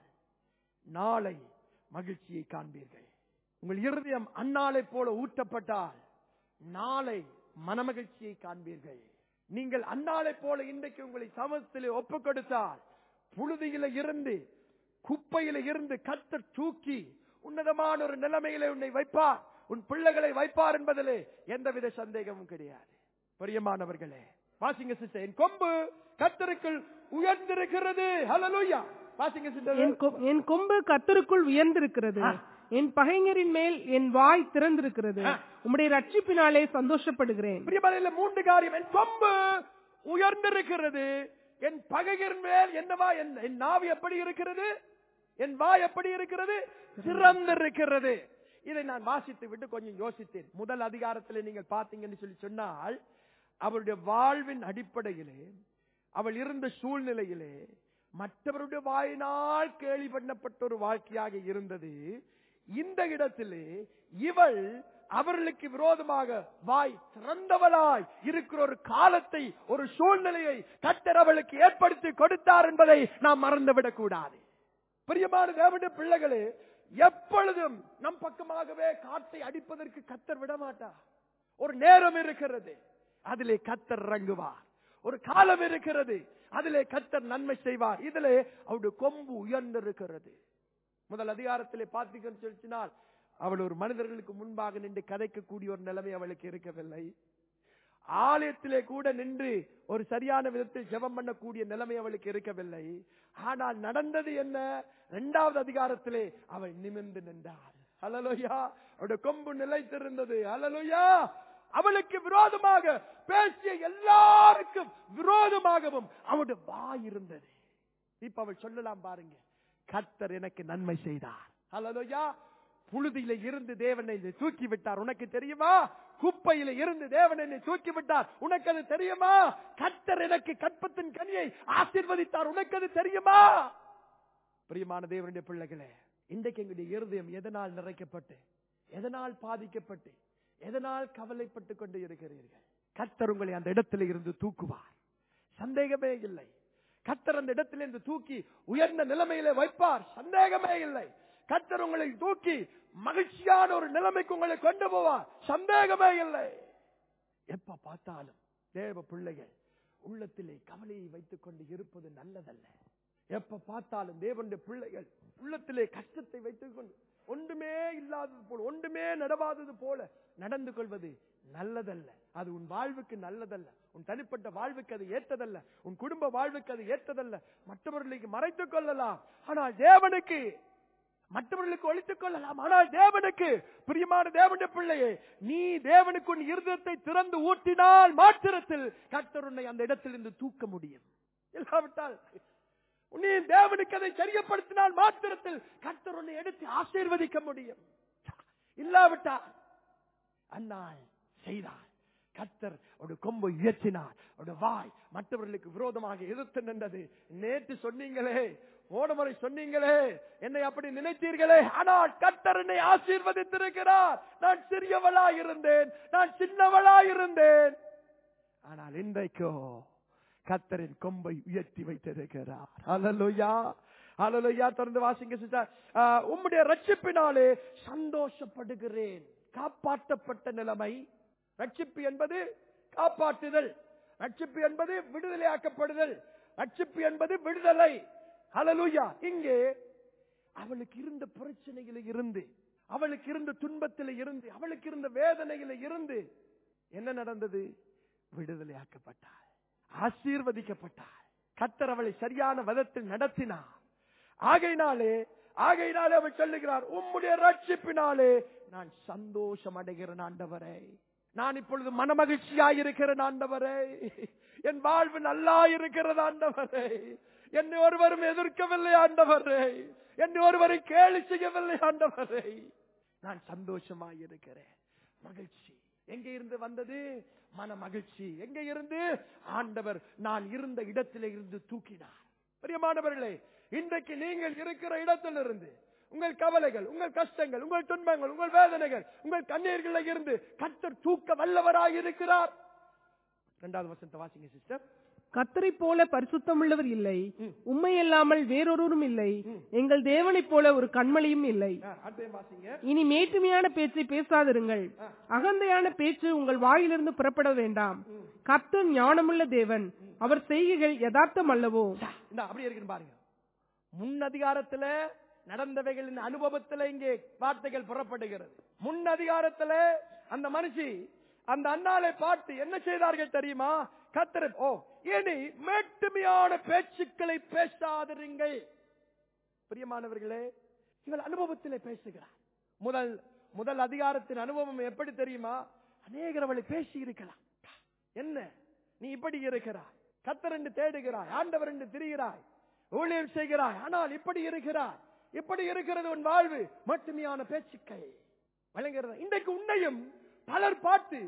நாளை மகிழ்ச்சியை காண்பீர்கள் உங்கள் இருதயம் அந்நாளை போல ஊட்டப்பட்டால் நாளை மனமகிழ்ச்சியை காண்பீர்கள் நீங்கள் அந்நாளை போல இன்றைக்கு உங்களை சமூகத்திலே ஒப்பு கொடுத்தால் புழுதியில இருந்து குப்பையில இருந்து கத்த தூக்கி உன்னதமான ஒரு நிலைமையில உன்னை வைப்பார் உன் பிள்ளைகளை வைப்பார் என்பதிலே எந்தவித சந்தேகமும் கிடையாது பிரியமானவர்களே வாசிங்க சிஸ்டர் என் கொம்பு கத்தருக்குள் உயர்ந்திருக்கிறது ஹalleluya வாசிங்க என் சிஸ்டர் கொ- என் கொம்பு கத்தருக்குள் உயர்ந்திருக்கிறது என் பகைஞரின் மேல் என் வாய் திறந்திருக்கிறது உம்முடைய ரட்சிப்பினாலே சந்தோஷப்படுகிறேன் பிரியமான மூன்று காரியம் என் கொம்பு உயர்ந்திருக்கிறது என் பகையர் மேல் என்னவா என் என் நாவு எப்படி இருக்கிறது என் வாய் எப்படி இருக்கிறது திறந்திருக்கிறது இதை நான் வாசித்து விட்டு கொஞ்சம் யோசித்தேன் முதல் அதிகாரத்தில் நீங்கள் பார்த்தீங்கன்னு சொல்லி சொன்னால் அவருடைய வாழ்வின் அடிப்படையிலே அவள் இருந்த சூழ்நிலையிலே மற்றவருடைய வாயினால் கேள்வி பண்ணப்பட்ட ஒரு வாழ்க்கையாக இருந்தது இந்த இடத்திலே இவள் அவர்களுக்கு விரோதமாக வாய் திறந்தவளாய் இருக்கிற ஒரு காலத்தை ஒரு சூழ்நிலையை கத்தர் அவளுக்கு ஏற்படுத்தி கொடுத்தார் என்பதை நாம் மறந்துவிடக் கூடாது பிரியமான தேவனுடைய பிள்ளைகளே எப்பொழுதும் நம் பக்கமாகவே காட்டை அடிப்பதற்கு கத்தர் விட மாட்டார் ஒரு நேரம் இருக்கிறது அதிலே கத்தர் இறங்குவார் ஒரு காலம் இருக்கிறது அதிலே கத்தர் நன்மை செய்வார் இதிலே அவருடைய கொம்பு உயர்ந்திருக்கிறது முதல் அதிகாரத்திலே பார்த்தீங்கன்னு சொல்லிச்சினால் அவள் ஒரு மனிதர்களுக்கு முன்பாக நின்று கதைக்கக்கூடிய ஒரு நிலைமை அவளுக்கு இருக்கவில்லை ஆலயத்திலே கூட நின்று ஒரு சரியான விதத்தில் ஜெபம் பண்ணக்கூடிய நிலைமை அவளுக்கு இருக்கவில்லை ஆனால் நடந்தது என்ன இரண்டாவது அதிகாரத்திலே அவள் நிமிர்ந்து நின்றாள் ஹalleluya அவருடைய கொம்பு நிலைத்திருந்தது ஹalleluya அவளுக்கு விரோதமாக பேசிய எல்லாருக்கும் விரோதமாகவும் அவருடைய வாய் இருந்தது இப்ப அவள் சொல்லலாம் பாருங்க கர்த்தர் எனக்கு நன்மை செய்தார் ஹalleluya புழுதியில இருந்து தேவனை என்னை தூக்கி விட்டார் உனக்கு தெரியுமா குப்பையில இருந்து தேவன் என்னை தூக்கி விட்டார் உனக்கு அது தெரியுமா கர்த்தர் எனக்கு கற்பத்தின் கனியை ஆசீர்வதித்தார் உனக்கு அது தெரியுமா பிரியமான தேவனுடைய பிள்ளைகளே இன்றைக்கு எங்களுடைய இருதயம் எதனால் நிறைக்கப்பட்டு எதனால் பாதிக்கப்பட்டு எதனால் கவலைப்பட்டு கொண்டு இருக்கிறீர்கள் கர்த்தர் உங்களை அந்த இடத்துல இருந்து தூக்குவார் சந்தேகமே இல்லை கர்த்தர் அந்த இடத்துல இருந்து தூக்கி உயர்ந்த நிலைமையில வைப்பார் சந்தேகமே இல்லை கர்த்தர் உங்களை தூக்கி மகிழ்ச்சியான ஒரு நிலைமைக்கு உங்களை கொண்டு போவார் சந்தேகமே இல்லை எப்ப பார்த்தாலும் தேவ பிள்ளைகள் உள்ளத்திலே கவலையை வைத்துக் கொண்டு இருப்பது நல்லதல்ல எப்ப பார்த்தாலும் தேவனுடைய பிள்ளைகள் உள்ளத்திலே கஷ்டத்தை வைத்துக் கொண்டு ஒன்றுமே இல்லாதது போல ஒன்றுமே நடவாதது போல நடந்து கொள்வது நல்லதல்ல அது உன் வாழ்வுக்கு நல்லதல்ல உன் தனிப்பட்ட வாழ்வுக்கு அது ஏற்றதல்ல உன் குடும்ப வாழ்வுக்கு அது ஏற்றதல்ல மற்றவர்களுக்கு மறைத்துக் கொள்ளலாம் ஆனால் தேவனுக்கு மற்றவர்களுக்கு ஒழித்துக் கொள்ளலாம் ஆனால் தேவனுக்கு பிரியமான தேவனுடைய பிள்ளையே நீ தேவனுக்கு உன் இருதயத்தை திறந்து ஊட்டினால் மாத்திரத்தில் கர்த்தர் உன்னை அந்த இடத்திலிருந்து தூக்க முடியும் இல்லாவிட்டால் நீ தேவனுக்கு அதை சரியப்படுத்தினால் மாத்திரத்தில் கர்த்தர் உன்னை எடுத்து ஆசீர்வதிக்க முடியும் இல்லாவிட்டால் அந்நாள் செய்தார் கர்த்தர் ஒரு கொம்பு உயர்த்தினார் ஒரு வாய் மற்றவர்களுக்கு விரோதமாக எதிர்த்து நின்றது நேற்று சொன்னீங்களே போன முறை சொன்னீங்களே என்னை அப்படி நினைத்தீர்களே ஆனால் கர்த்தர் என்னை ஆசீர்வதித்திருக்கிறார் நான் சிறியவளா இருந்தேன் நான் சின்னவளா இருந்தேன் ஆனால் இன்றைக்கோ கர்த்தரின் கொம்பை உயர்த்தி வைத்திருக்கிறார் அல்லலுயா அல்லலுயா தொடர்ந்து வாசிங்க சிஸ்டர் ஆஹ், உம்முடைய ரட்சிப்பினாலே சந்தோஷப்படுகிறேன் காப்பாற்றப்பட்ட நிலைமை ரட்சிப்பு என்பது காப்பாற்றுதல் ரட்சிப்பு என்பது விடுதலையாக்கப்படுதல் ரட்சிப்பு என்பது விடுதலை ஹalleluya இங்கே அவளுக்கு இருந்த பிரச்சனையில இருந்து அவளுக்கு இருந்த துன்பத்தில இருந்து அவளுக்கு இருந்த வேதனையில இருந்து என்ன நடந்தது விடுதலையாக்கப்பட்டாள் ஆசீர்வதிக்கப்பட்டாள் கத்தர் அவளை சரியான விதத்தில் நடத்தினார் ஆகையினாலே ஆகையினாலே அவர் சொல்லுகிறார் உம்முடைய ரட்சிப்பினாலே நான் சந்தோஷம் அடைகிறேன் ஆண்டவரே நான் இப்பொழுது மனமகிழ்ச்சியாய் இருக்கிறேன் ஆண்டவரே என் வாழ்வு நல்லா இருக்கிறது ஆண்டவரே என்னை ஒருவரும் எதிர்க்கவில்லை ஆண்டவரே என்னை ஒருவரை கேலி செய்யவில்லை ஆண்டவரே நான் சந்தோஷமாய் இருக்கிறேன் மகிழ்ச்சி எங்க இருந்து வந்தது மன மகிழ்ச்சி எங்க இருந்து ஆண்டவர் நான் இருந்த இடத்திலே இருந்து தூக்கினார் பிரியமானவர்களே இன்றைக்கு நீங்கள் இருக்கிற இடத்திலிருந்து உங்கள் கவலைகள் உங்கள் கஷ்டங்கள் உங்கள் துன்பங்கள் உங்கள் வேதனைகள் உங்கள் கண்ணீர்களில் இருந்து கத்தர் தூக்க வல்லவராய் இருக்கிறார் இரண்டாவது வசனத்தை வாசிங்க சிஸ்டர் கத்தரை போல பரிசுத்தமுள்ளவர் இல்லை உண்மை இல்லாமல் வேறொருவரும் இல்லை எங்கள் தேவனைப் போல ஒரு கண்மலையும் இல்லை அடுத்த வாசிங்க இனி மேட்டுமையான பேச்சை பேசாதிருங்கள் அகந்தையான பேச்சு உங்கள் வாயிலிருந்து புறப்பட வேண்டாம் கர்த்தர் ஞானமுள்ள தேவன் அவர் செய்கைகள் யதார்த்தம் அல்லவோ இந்த அப்படி இருக்குன்னு பாருங்க முன் அதிகாரத்துல நடந்தவைகளின் அனுபவத்துல இங்கே வார்த்தைகள் புறப்படுகிறது முன் அதிகாரத்துல அந்த மனுஷி அந்த அண்ணாலை பார்த்து என்ன செய்தார்கள் தெரியுமா கத்திர ஓ இனி மேட்டுமையான பேச்சுக்களை பேசாதிருங்கள் பிரியமானவர்களே இவள் அனுபவத்திலே பேசுகிறார் முதல் முதல் அதிகாரத்தின் அனுபவம் எப்படி தெரியுமா அநேகர் அவளை பேசி இருக்கலாம் என்ன நீ இப்படி இருக்கிறாய் கத்தர் என்று தேடுகிறாய் ஆண்டவர் என்று திரிகிறாய் ஊழியம் செய்கிறாய் ஆனால் இப்படி இருக்கிறாய் இப்படி இருக்கிறது உன் வாழ்வு மட்டுமையான பேச்சுக்கள் வழங்குகிறது இன்றைக்கு உன்னையும் பலர் பார்த்து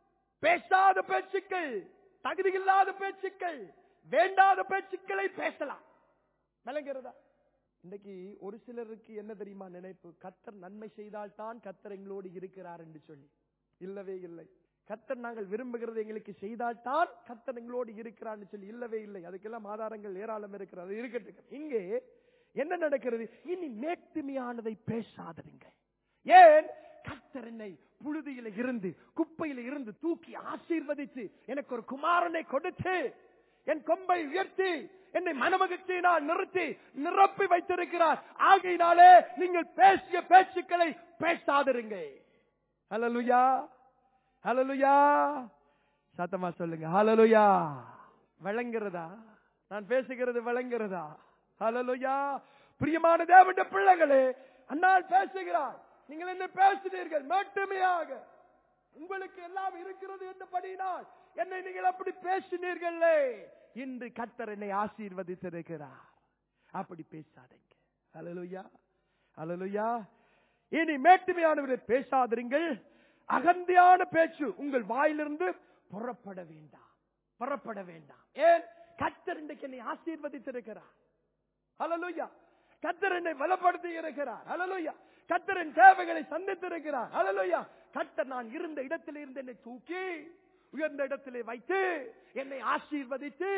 பேசாத பேச்சுக்கள் தகுதியில்லாத பேச்சுக்கள் வேண்டாத பேச்சுக்களை பேசலாம் விளங்குகிறதா இன்னைக்கு ஒரு சிலருக்கு என்ன தெரியுமா நினைப்பு கத்தர் நன்மை செய்தால் தான் கத்தர் எங்களோடு இருக்கிறார் என்று சொல்லி இல்லவே இல்லை கத்தர் நாங்கள் விரும்புகிறது எங்களுக்கு செய்தால் தான் கத்தர் எங்களோடு இருக்கிறார்னு சொல்லி இல்லவே இல்லை அதுக்கெல்லாம் ஆதாரங்கள் ஏராளம் இருக்கிறது அது இருக்கட்டும் இங்கே என்ன நடக்கிறது இனி மேட்டுமையானதை பேசாதீங்க ஏன் கத்தர் என்னை புழுதியில இருந்து குப்பையில இருந்து தூக்கி ஆசீர்வதித்து எனக்கு ஒரு குமாரனை கொடுத்து என் கொம்பை உயர்த்தி என்னை மனமகிழ்ச்சியினால் நிறுத்தி நிரப்பி வைத்திருக்கிறார் ஆகையினாலே நீங்கள் பேசிய பேச்சுக்களை பேசாதிருங்க ஹலலுயா ஹலலுயா சத்தமா சொல்லுங்க ஹalleluya விளங்குறதா நான் பேசுகிறது விளங்குறதா ஹalleluya பிரியமான தேவனுடைய பிள்ளைகளே அண்ணால் பேசுகிறார் நீங்கள் என்ன பேசினீர்கள் மட்டுமையாக உங்களுக்கு எல்லாம் இருக்கிறது என்றபடியினால் என்னை நீங்கள் அப்படி பேசினீர்களே இன்று கர்த்தர் என்னை ஆசீர்வதித்திருக்கிறார் அப்படி பேசாதீங்க ஹalleluya ஹalleluya இனி மேட்டுமையானவர்களை பேசாதிருங்கள் அகந்தியான பேச்சு உங்கள் வாயிலிருந்து புறப்பட வேண்டாம் புறப்பட வேண்டாம் ஏன் கர்த்தர் இன்றைக்கு என்னை ஆசீர்வதித்திருக்கிறார் ஹalleluya கர்த்தர் என்னை பலப்படுத்தி இருக்கிறார் ஹalleluya கர்த்தரின் தேவைகளை சந்தித்திருக்கிறார் ஹalleluya கர்த்தர் நான் இருந்த இடத்திலே இருந்து என்னை தூக்கி உயர்ந்த இடத்திலே வைத்து என்னை ஆசீர்வதித்து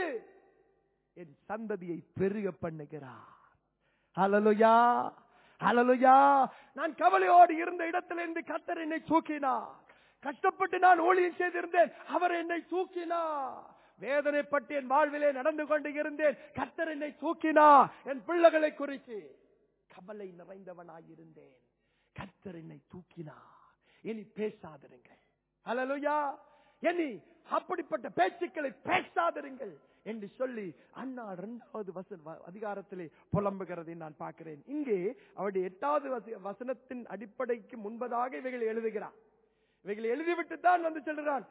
என் சந்ததியை பெருக பண்ணுகிறார் ஹalleluya ஹalleluya நான் கவலையோடு இருந்த இடத்திலிருந்து கர்த்தர் என்னை தூக்கினார் கஷ்டப்பட்டு நான் ஊழியம் செய்திருந்தேன் அவர் என்னை தூக்கினார் வேதனைப்பட்டு என் வாழ்விலே நடந்து கொண்டு இருந்தேன் கர்த்தர் என்னை தூக்கினார் என் பிள்ளைகளை குறித்து கவலை நிறைந்தவனாயிருந்தேன் கர்த்தர் என்னை தூக்கினார் இனி பேசாதிருங்கள் ஹalleluya இனி அப்படிப்பட்ட பேச்சுக்களை பேசாதிருங்கள் என்று சொல்லி அண்ணா இரண்டாவது வசன வ- அதிகாரத்திலே புலம்புகிறதை நான் பார்க்கிறேன் இங்கே அவருடைய எட்டாவது வச- வசனத்தின் அடிப்படைக்கு முன்பதாக இவைகளை எழுதுகிறார் இவைகளை எழுதிவிட்டு தான் வந்து சொல்கிறான்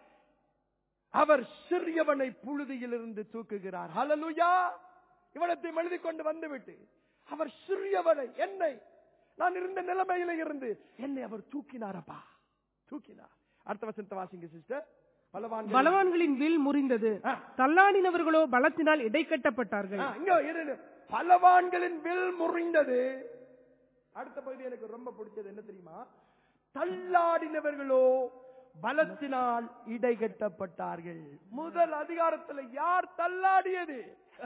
அவர் சிறியவனை புழுதியிலிருந்து தூக்குகிறார் ஹalleluya இவனத்தை எழுதி கொண்டு வந்துவிட்டு அவர் சிறியவனை என்னை நான் இருந்த நிலைமையில இருந்து என்னை அவர் தூக்கினாரப்பா தூக்கினார் அடுத்த வசனத்தை வாசிங்க சிஸ்டர் பலவான் பலவான்களின் வில் முறிந்தது ஆ. தள்ளாடினவர்களோ பலத்தினால் இடைக்கட்டப்பட்டார்கள் இங்க இரு, இரு. பலவான்களின் வில் முறிந்தது அடுத்த பகுதி எனக்கு ரொம்ப பிடிச்சது என்ன தெரியுமா தள்ளாடினவர்களோ பலத்தினால் இடைகட்டப்பட்டார்கள் முதல் அதிகாரத்துல யார் தள்ளாடியது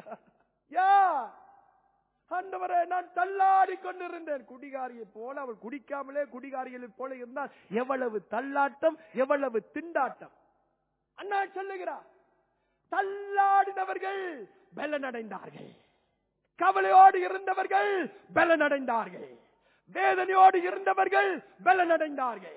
யார் ஆண்டவரே நான் தள்ளாடி கொண்டிருந்தேன் குடிகாரியை போல அவள் குடிக்காமலே குடிகாரிகளை போல இருந்தால் எவ்வளவு தள்ளாட்டம் எவ்வளவு திண்டாட்டம் அண்ணா சொல்லுகிறார் தள்ளாடினவர்கள் பலனடைந்தார்கள் கவலையோடு இருந்தவர்கள் பலனடைந்தார்கள் வேதனையோடு இருந்தவர்கள் பலனடைந்தார்கள்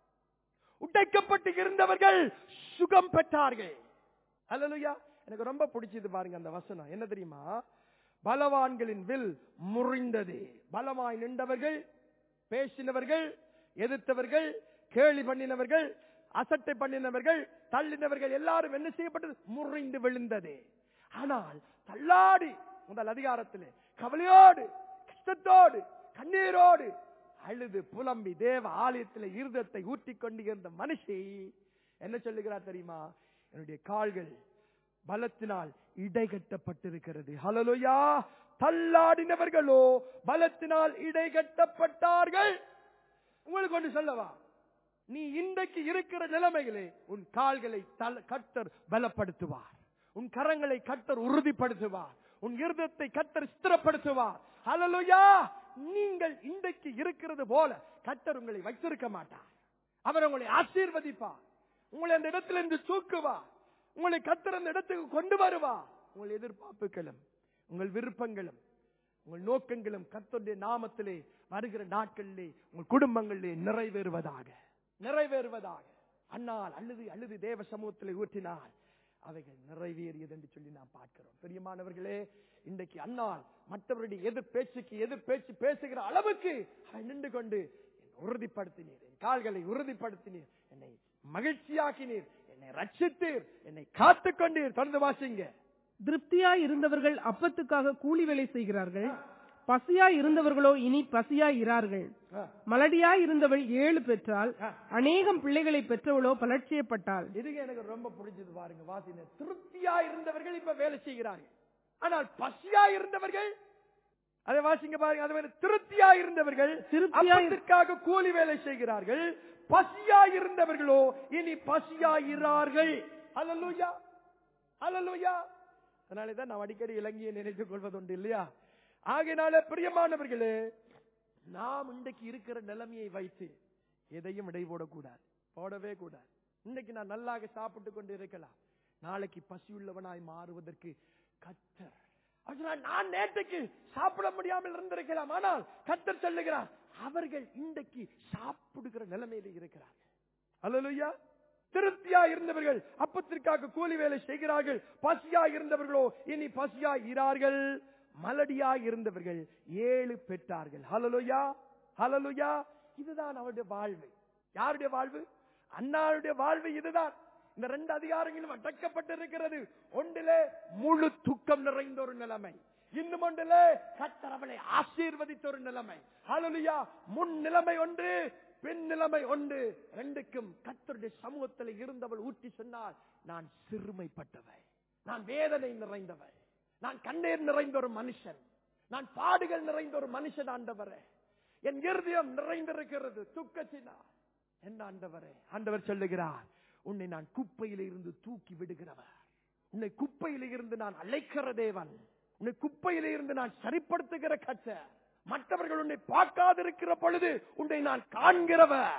உடைக்கப்பட்டு இருந்தவர்கள் சுகம் பெற்றார்கள் அல்லலுயா எனக்கு ரொம்ப பிடிச்சது பாருங்க அந்த வசனம் என்ன தெரியுமா பலவான்களின் வில் முறிந்தது பலமாய் நின்றவர்கள் பேசினவர்கள் எதிர்த்தவர்கள் கேலி பண்ணினவர்கள் அசட்டை பண்ணினவர்கள் தள்ளினவர்கள் எல்லாரும் என்ன செய்யப்பட்டது முறிந்து விழுந்தது ஆனால் தள்ளாடி முதல் அதிகாரத்திலே கவலையோடு கஷ்டத்தோடு கண்ணீரோடு அழுது புலம்பி தேவ ஆலயத்தில் இருதத்தை ஊற்றிக் கொண்டு இருந்த மனுஷி என்ன சொல்லுகிறார் தெரியுமா என்னுடைய கால்கள் பலத்தினால் இடைகட்டப்பட்டிருக்கிறது ஹலலுயா தள்ளாடினவர்களோ பலத்தினால் இடைகட்டப்பட்டார்கள் உங்களுக்கு ஒன்று சொல்லவா நீ இன்றைக்கு இருக்கிற நிலைமைகளே உன் கால்களை தல- கர்த்தர் பலப்படுத்துவார் உன் கரங்களை கர்த்தர் உறுதிப்படுத்துவார் உன் இருதத்தை கர்த்தர் ஸ்திரப்படுத்துவார் ஹalleluya நீங்கள் இன்றைக்கு இருக்கிறது போல கர்த்தர் உங்களை வைத்திருக்க மாட்டார் அவர் உங்களை ஆசீர்வதிப்பார் உங்களை அந்த இடத்துல இருந்து தூக்குவார் உங்களை கர்த்தர் அந்த இடத்துக்கு கொண்டு வருவார் உங்கள் எதிர்பார்ப்புகளும் உங்கள் விருப்பங்களும் உங்கள் நோக்கங்களும் கர்த்தருடைய நாமத்திலே வருகிற நாட்களிலே உங்கள் குடும்பங்களிலே நிறைவேறுவதாக நிறைவேறுவதாக அண்ணால் அழுது அழுது தேவ சமூகத்திலே ஊற்றினால் அவைகள் நிறைவேறியது என்று சொல்லி நாம் பார்க்கிறோம் பிரியமானவர்களே இன்றைக்கு அண்ணால் மற்றவருடைய எதிர் பேச்சுக்கு எதிர் பேச்சு பேசுகிற அளவுக்கு அவன் நின்று கொண்டு என்னை உறுதிப்படுத்தினீர் என் கால்களை உறுதிப்படுத்தினீர் என்னை மகிழ்ச்சியாக்கினீர் என்னை ரட்சித்தீர் என்னை காத்துக் கொண்டீர் தொடர்ந்து வாசிங்க திருப்தியாய் இருந்தவர்கள் அப்பத்துக்காக கூலி வேலை செய்கிறார்கள் பசியாய் இருந்தவர்களோ இனி பசியாய் இரார்கள் ஆ. மலடியாய் இருந்தவள் ஏழு பெற்றால் அநேகம் பிள்ளைகளை பெற்றவளோ பலட்சியப்பட்டாள் இதுக்கு எனக்கு ரொம்ப பிடிச்சது பாருங்க வாசின திருப்தியா இருந்தவர்கள் இப்ப வேலை செய்கிறார்கள் ஆனால் பசியா இருந்தவர்கள் அதை வாசிங்க பாருங்க அது மாதிரி திருப்தியா இருந்தவர்கள் திருப்தியா இரு- அப்பத்திற்காக கூலி வேலை செய்கிறார்கள் பசியா இருந்தவர்களோ இனி பசியா இரார்கள் அல்லலுயா அல்லலுயா அதனாலே தான் நாம் அடிக்கடி இலங்கையை நினைத்துக் கொள்வதுண்டு இல்லையா ஆகையினால பிரியமானவர்களே நாம் இன்றைக்கு இருக்கிற நிலைமையை வைத்து எதையும் இடை போடக்கூடாது போடவே கூடாது இன்னைக்கு நான் நல்லாக சாப்பிட்டு கொண்டு இருக்கலாம் நாளைக்கு பசியுள்ளவனாய் மாறுவதற்கு கத்தர் அதனால் நான் நேற்றைக்கு சாப்பிட முடியாமல் இருந்திருக்கலாம் ஆனால் கத்தர் சொல்லுகிறார் அவர்கள் இன்றைக்கு சாப்பிடுகிற நிலைமையில இருக்கிறார்கள் அல்லலுயா திருப்தியா இருந்தவர்கள் அப்பத்திற்காக கூலி வேலை செய்கிறார்கள் பசியா இருந்தவர்களோ இனி பசியா இரார்கள் மலடியா இருந்தவர்கள் ஏழு பெற்றார்கள் ஹலலுயா ஹலலுயா இதுதான் அவருடைய வாழ்வு யாருடைய வாழ்வு அண்ணாருடைய வாழ்வு இதுதான் இந்த ரெண்டு அதிகாரங்களும் அடக்கப்பட்டிருக்கிறது ஒன்றிலே முழு துக்கம் நிறைந்த ஒரு நிலைமை இன்னும் ஒன்றிலே கத்தர் அவளை ஆசீர்வதித்த ஒரு நிலைமை ஹalleluya முன் நிலைமை ஒன்று பின் நிலைமை ஒன்று ரெண்டுக்கும் கத்தருடைய சமூகத்தில் இருந்தவள் ஊற்றி சொன்னால் நான் சிறுமைப்பட்டவள் நான் வேதனை நிறைந்தவள் நான் கண்ணீர் நிறைந்த ஒரு மனுஷன் நான் பாடுகள் நிறைந்த ஒரு மனுஷன் ஆண்டவரே என் இருதயம் நிறைந்திருக்கிறது துக்கத்தினா என்ன ஆண்டவரே ஆண்டவர் சொல்லுகிறார் உன்னை நான் குப்பையில இருந்து தூக்கி விடுகிறவர் உன்னை குப்பையில இருந்து நான் அழைக்கிற தேவன் உன்னை குப்பையில இருந்து நான் சரிப்படுத்துகிற கச்ச மற்றவர்கள் உன்னை பார்க்காதிருக்கிற பொழுது உன்னை நான் காண்கிறவர்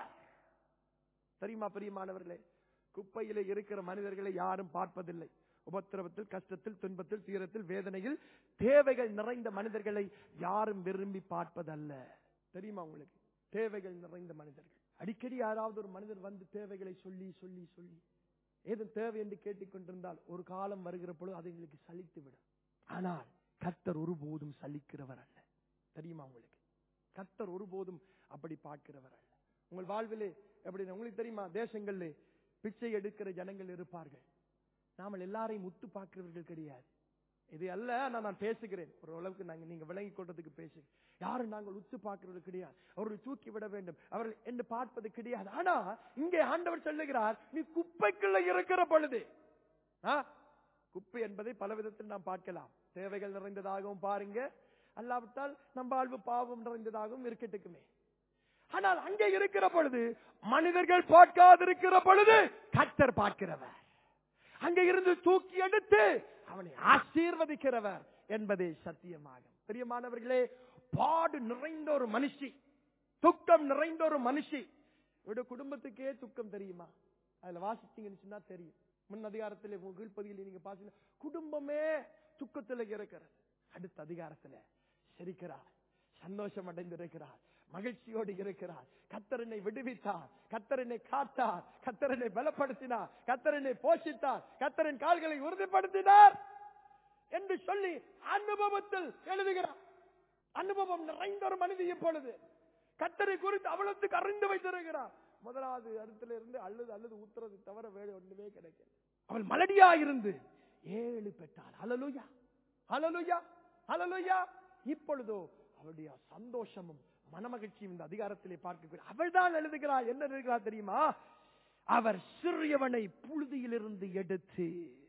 தெரியுமா பிரியமானவர்களே குப்பையில இருக்கிற மனிதர்களை யாரும் பார்ப்பதில்லை உபத்திரவத்தில் கஷ்டத்தில் துன்பத்தில் தீரத்தில் வேதனையில் தேவைகள் நிறைந்த மனிதர்களை யாரும் விரும்பி பார்ப்பதல்ல தெரியுமா உங்களுக்கு தேவைகள் நிறைந்த மனிதர்கள் அடிக்கடி யாராவது ஒரு மனிதர் வந்து தேவைகளை சொல்லி சொல்லி சொல்லி ஏதும் தேவை என்று கேட்டுக்கொண்டிருந்தால் ஒரு காலம் வருகிற பொழுது அது எங்களுக்கு சலித்து விடும் ஆனால் கர்த்தர் ஒருபோதும் சலிக்கிறவர் அல்ல தெரியுமா உங்களுக்கு கர்த்தர் ஒருபோதும் அப்படி பார்க்கிறவர் அல்ல உங்கள் வாழ்விலே எப்படி உங்களுக்கு தெரியுமா தேசங்களிலே பிச்சை எடுக்கிற ஜனங்கள் இருப்பார்கள் நாமல் எல்லாரையும் முத்து பார்க்கிறவர்கள் கிடையாது இது அல்ல நான் நான் பேசுகிறேன் ஒரு அளவுக்கு நாங்க நீங்க விளங்கி கொண்டதுக்கு பேசு யாரும் நாங்கள் உத்து பார்க்கிறது கிடையாது அவர்களை தூக்கி விட வேண்டும் அவர்கள் என்று பார்ப்பது கிடையாது ஆனா இங்கே ஆண்டவர் சொல்லுகிறார் நீ குப்பைக்குள்ள இருக்கிற பொழுது ஆ? குப்பை என்பதை பல விதத்தில் நாம் பார்க்கலாம் தேவைகள் நிறைந்ததாகவும் பாருங்க அல்லாவிட்டால் நம் வாழ்வு பாவம் நிறைந்ததாகவும் இருக்கட்டுக்குமே ஆனால் அங்கே இருக்கிற பொழுது மனிதர்கள் பார்க்காதிருக்கிற பொழுது கத்தர் பார்க்கிறவர் அங்க இருந்து தூக்கி எடுத்து அவனை ஆசீர்வதிக்கிறவர் என்பதே சத்தியமாகும் பிரியமானவர்களே பாடு நிறைந்த ஒரு மனுஷி துக்கம் நிறைந்த ஒரு மனுஷி இவருடைய குடும்பத்துக்கே துக்கம் தெரியுமா அதுல வாசிச்சீங்கன்னு சொன்னா தெரியும் முன் அதிகாரத்திலே கீழ்ப்பதியில் நீங்க பாத்தீங்கன்னா குடும்பமே துக்கத்துல இருக்கிறது அடுத்த அதிகாரத்துல சிரிக்கிறார் சந்தோஷம் அடைந்திருக்கிறார் மகிழ்ச்சியோடு இருக்கிறார் கத்தரனை விடுவித்தார் கத்தரனை காத்தார் கத்தரனை பலப்படுத்தினார் கத்தரனை போஷித்தார் கத்தரின் கால்களை உறுதிப்படுத்தினார் என்று சொல்லி அனுபவத்தில் எழுதுகிறார் அனுபவம் நிறைந்த ஒரு மனிதி இப்பொழுது கத்தரை குறித்து அவ்வளவுக்கு அறிந்து வைத்திருக்கிறார் முதலாவது இடத்துல இருந்து அழுது அழுது ஊத்துறது தவிர வேறு ஒண்ணுமே கிடைக்கல அவள் மலடியா இருந்து ஏழு பெற்றாள் அலலுயா அலலுயா அலலுயா இப்பொழுதோ அவளுடைய சந்தோஷமும் மனமகிழ்ச்சியும் இந்த அதிகாரத்திலே பார்க்க அவள் தான் எழுதுகிறாள் என்ன எழுதுகிறார் தெரியுமா அவர் சிறியவனை புழுதியிலிருந்து எடுத்து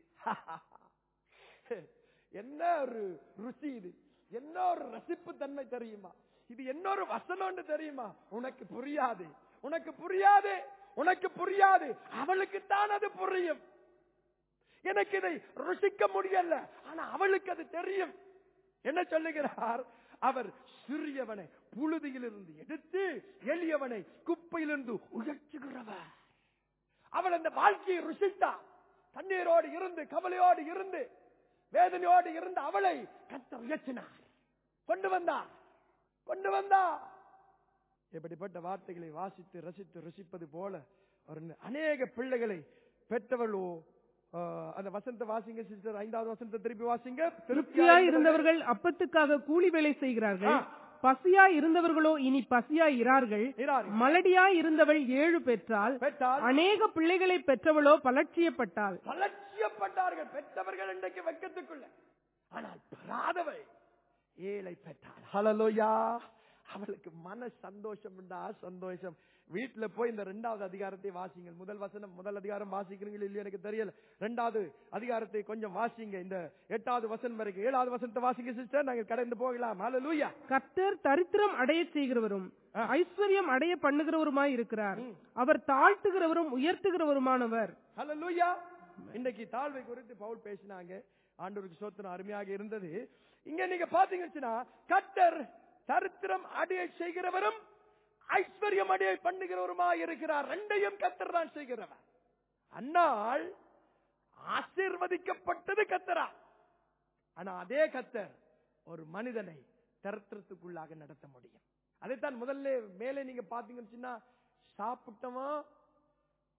என்ன ஒரு ருசி இது என்ன ஒரு ரசிப்பு தன்மை தெரியுமா இது என்ன ஒரு வசனம்னு தெரியுமா உனக்கு புரியாது உனக்கு புரியாது உனக்கு புரியாது அவளுக்கு தான் அது புரியும் எனக்கு இதை ருசிக்க முடியல ஆனா அவளுக்கு அது தெரியும் என்ன சொல்லுகிறார் அவர் சிறியவனை புழுதியிலிருந்து எடுத்து எளியவனை குப்பையிலிருந்து உயர்த்துகிறவர் அவள் அந்த வாழ்க்கையை ருசித்தா தண்ணீரோடு இருந்து கவலையோடு இருந்து வேதனையோடு இருந்த அவளை கத்த உயர்த்தினார் கொண்டு வந்தார் கொண்டு வந்தார் இப்படிப்பட்ட வார்த்தைகளை வாசித்து ரசித்து ருசிப்பது போல ஒரு அநேக பிள்ளைகளை பெற்றவளோ ஆஹ், அந்த வசந்த வாசிங்க சிஸ்டர் ஐந்தாவது வசந்த திருப்பி வாசிங்க திருப்தியா இருந்தவர்கள் அப்பத்துக்காக கூலி வேலை செய்கிறார்கள் ஆ. பசியா இருந்தவர்களோ இனி பசியா இரார்கள் இரார்கள். மலடியா இருந்தவள் ஏழு பெற்றால் பெற்றால் அநேக பிள்ளைகளை பெற்றவளோ பலட்சியப்பட்டாள் வளர்ச்சியப்பட்டார்கள் பெற்றவர்கள் இன்றைக்கு வெக்கத்துக்குள்ள ஆனால் பெறாதவை ஏழை பெற்றாள் ஹலலோயா அவளுக்கு மன சந்தோஷம் உண்டா சந்தோஷம் வீட்டுல போய் இந்த ரெண்டாவது அதிகாரத்தை வாசிங்கள் முதல் வசனம் முதல் அதிகாரம் வாசிக்கிறீங்களோ இல்லையோ எனக்கு தெரியல ரெண்டாவது அதிகாரத்தை கொஞ்சம் வாசிங்க இந்த எட்டாவது வசனம் வரைக்கும் ஏழாவது வசனத்தை வாசிங்க சிஸ்டர் நாங்கள் கடந்து போகலாம் ஹalleluya கர்த்தர் தரித்திரம் அடைய செய்கிறவரும் ஐஸ்வர்யம் அடைய பண்ணுகிறவருமாய் இருக்கிறார் அவர் தாழ்த்துகிறவரும் உயர்த்துகிறவருமானவர் ஹalleluya இன்னைக்கு தாழ்வை குறித்து பவுல் பேசினாங்க ஆண்டவருக்கு சோத்திரம் அருமையாக இருந்தது இங்க நீங்க பாத்தீங்கன்னா கர்த்தர் சரித்திரம் அடைய செய்கிறவரும் ஐஸ்வர்யம் அடைய பண்ணுகிறவருமா இருக்கிறார் ரெண்டையும் கத்தர் தான் செய்கிறவர் அன்னால் ஆசீர்வதிக்கப்பட்டது கத்தரா ஆனா அதே கத்தர் ஒரு மனிதனை தரித்திரத்துக்குள்ளாக நடத்த முடியும் அதைத்தான் முதல்ல மேலே நீங்க பாத்தீங்கன்னு சொன்னா, சாப்பிட்டவன்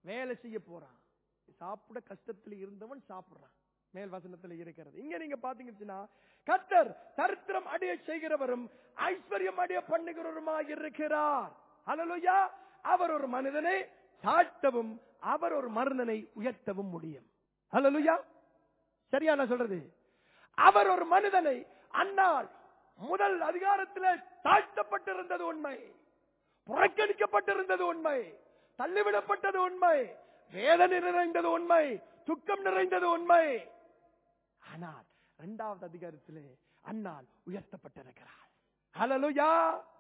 வேலை செய்ய போறான் சாப்பிட கஷ்டத்தில் இருந்தவன் சாப்பிடுறான் மேல் வசனத்தில் இருக்கிறது இங்க நீங்க பாத்தீங்கன்னா கத்தர் தரித்திரம் அடைய செய்கிறவரும் ஐஸ்வர்யம் அடைய பண்ணுகிறவருமாய் இருக்கிறார் ஹalleluya அவர் ஒரு மனிதனை தாழ்த்தவும் அவர் ஒரு மருந்தனை உயர்த்தவும் முடியும் ஹalleluya சரியா நான் சொல்றது அவர் ஒரு மனிதனை அன்னால் முதல் அதிகாரத்தில் தாழ்த்தப்பட்டிருந்தது உண்மை புறக்கணிக்கப்பட்டிருந்தது உண்மை தள்ளிவிடப்பட்டது உண்மை வேதனை நிறைந்தது உண்மை துக்கம் நிறைந்தது உண்மை ஆனால் இரண்டாவது அதிகாரத்திலே அன்னால் உயர்த்தப்பட்டிருக்கிறார் ஹalleluya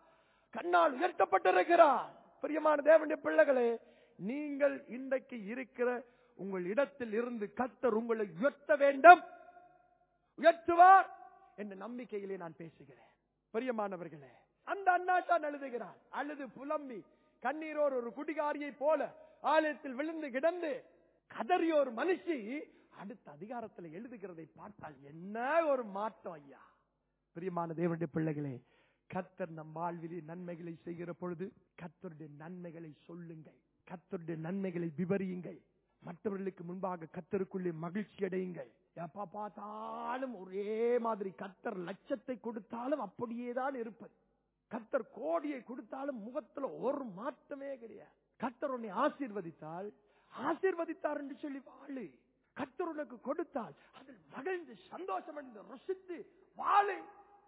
கண்ணால் உயர்த்தப்பட்டிருக்கிறார் பிரியமான தேவனுடைய பிள்ளைகளே நீங்கள் இன்றைக்கு இருக்கிற உங்கள் இடத்தில் இருந்து கத்தர் உங்களை உயர்த்த வேண்டும் உயர்த்துவார் என்ற நம்பிக்கையிலே நான் பேசுகிறேன் பிரியமானவர்களே அந்த அண்ணாட்டான் அழுதுகிறார் அழுது புலம்பி கண்ணீரோர் ஒரு குடிகாரியை போல ஆலயத்தில் விழுந்து கிடந்து கதறிய ஒரு மனுஷி அடுத்த அதிகாரத்தில் எழுதுகிறதை பார்த்தால் என்ன ஒரு மாற்றம் ஐயா பிரியமான தேவனுடைய பிள்ளைகளே கத்தர் நம் வாழ்விலே நன்மைகளை செய்கிற பொழுது கத்தருடைய நன்மைகளை சொல்லுங்கள் கத்தருடைய நன்மைகளை விவரியுங்கள் மற்றவர்களுக்கு முன்பாக கத்தருக்குள்ளே மகிழ்ச்சி அடையுங்கள் எப்ப பார்த்தாலும் ஒரே மாதிரி கத்தர் லட்சத்தை கொடுத்தாலும் அப்படியே தான் இருப்பது கத்தர் கோடியை கொடுத்தாலும் முகத்துல ஒரு மாற்றமே கிடையாது கத்தர் உன்னை ஆசீர்வதித்தால் ஆசீர்வதித்தார் என்று சொல்லி வாழு கத்தர் உனக்கு கொடுத்தால் அதில் மகிழ்ந்து சந்தோஷம் அடைந்து ருசித்து வாழு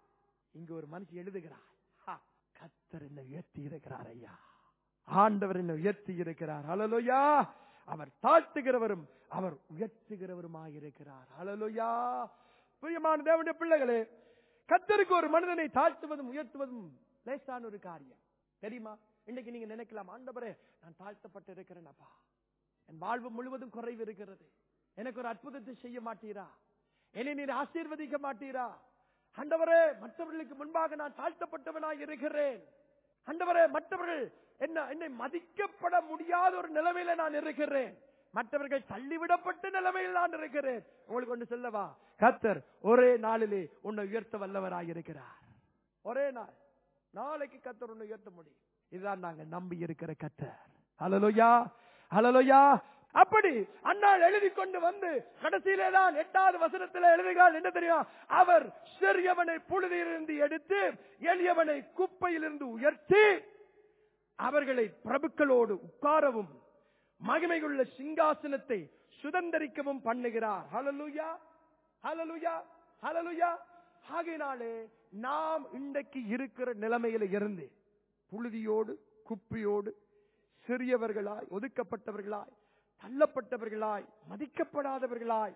இங்க ஒரு மனுஷன் எழுதுகிறார் ஹா, கத்தர் என்னை உயர்த்தி இருக்கிறார் ஐயா ஆண்டவர் என்னை உயர்த்தி இருக்கிறார் ஹalleluya அவர் தாழ்த்துகிறவரும் அவர் உயர்த்துகிறவருமாய் இருக்கிறார் ஹalleluya பிரியமான தேவனுடைய பிள்ளைகளே கத்தருக்கு ஒரு மனிதனை தாழ்த்துவதும் உயர்த்துவதும் லேசான ஒரு காரியம் தெரியுமா இன்னைக்கு நீங்க நினைக்கலாம் ஆண்டவரே நான் தாழ்த்தப்பட்டு இருக்கிறேன் அப்பா என் வாழ்வு முழுவதும் குறைவு இருக்கிறது எனக்கு ஒரு அற்புதத்தை செய்ய மாட்டீரா என்னை நீர் ஆசீர்வதிக்க மாட்டீரா ஆண்டவரே மற்றவர்களுக்கு முன்பாக நான் தாழ்த்தப்பட்டவனாய் இருக்கிறேன் ஆண்டவரே மற்றவர்கள் என்ன என்னை மதிக்கப்பட முடியாத ஒரு நிலைமையில நான் இருக்கிறேன் மற்றவர்கள் தள்ளிவிடப்பட்ட நிலைமையில் நான் இருக்கிறேன் உங்களுக்கு ஒன்று சொல்லவா கத்தர் ஒரே நாளிலே உன்னை உயர்த்த வல்லவராய் இருக்கிறார் ஒரே நாள் நாளைக்கு கத்தர் உன்னை உயர்த்த முடியும் இதுதான் நாங்க நம்பி இருக்கிற கத்தர் ஹalleluya ஹalleluya அப்படி அண்ணாள் எழுதி கொண்டு வந்து கடைசியிலே தான் எட்டாவது வசனத்தில் எழுதுகிறாள் என்ன தெரியும் அவர் சிறியவனை புழுதியிலிருந்து எடுத்து எளியவனை குப்பையிலிருந்து உயர்த்தி அவர்களை பிரபுக்களோடு உட்காரவும் மகிமையுள்ள சிங்காசனத்தை சுதந்தரிக்கவும் பண்ணுகிறார் ஹalleluya ஹalleluya ஹalleluya ஆகையினாலே நாம் இன்றைக்கு இருக்கிற நிலைமையில இருந்து புழுதியோடு குப்பியோடு சிறியவர்களாய் ஒதுக்கப்பட்டவர்களாய் தள்ளப்பட்டவர்களாய் மதிக்கப்படாதவர்களாய்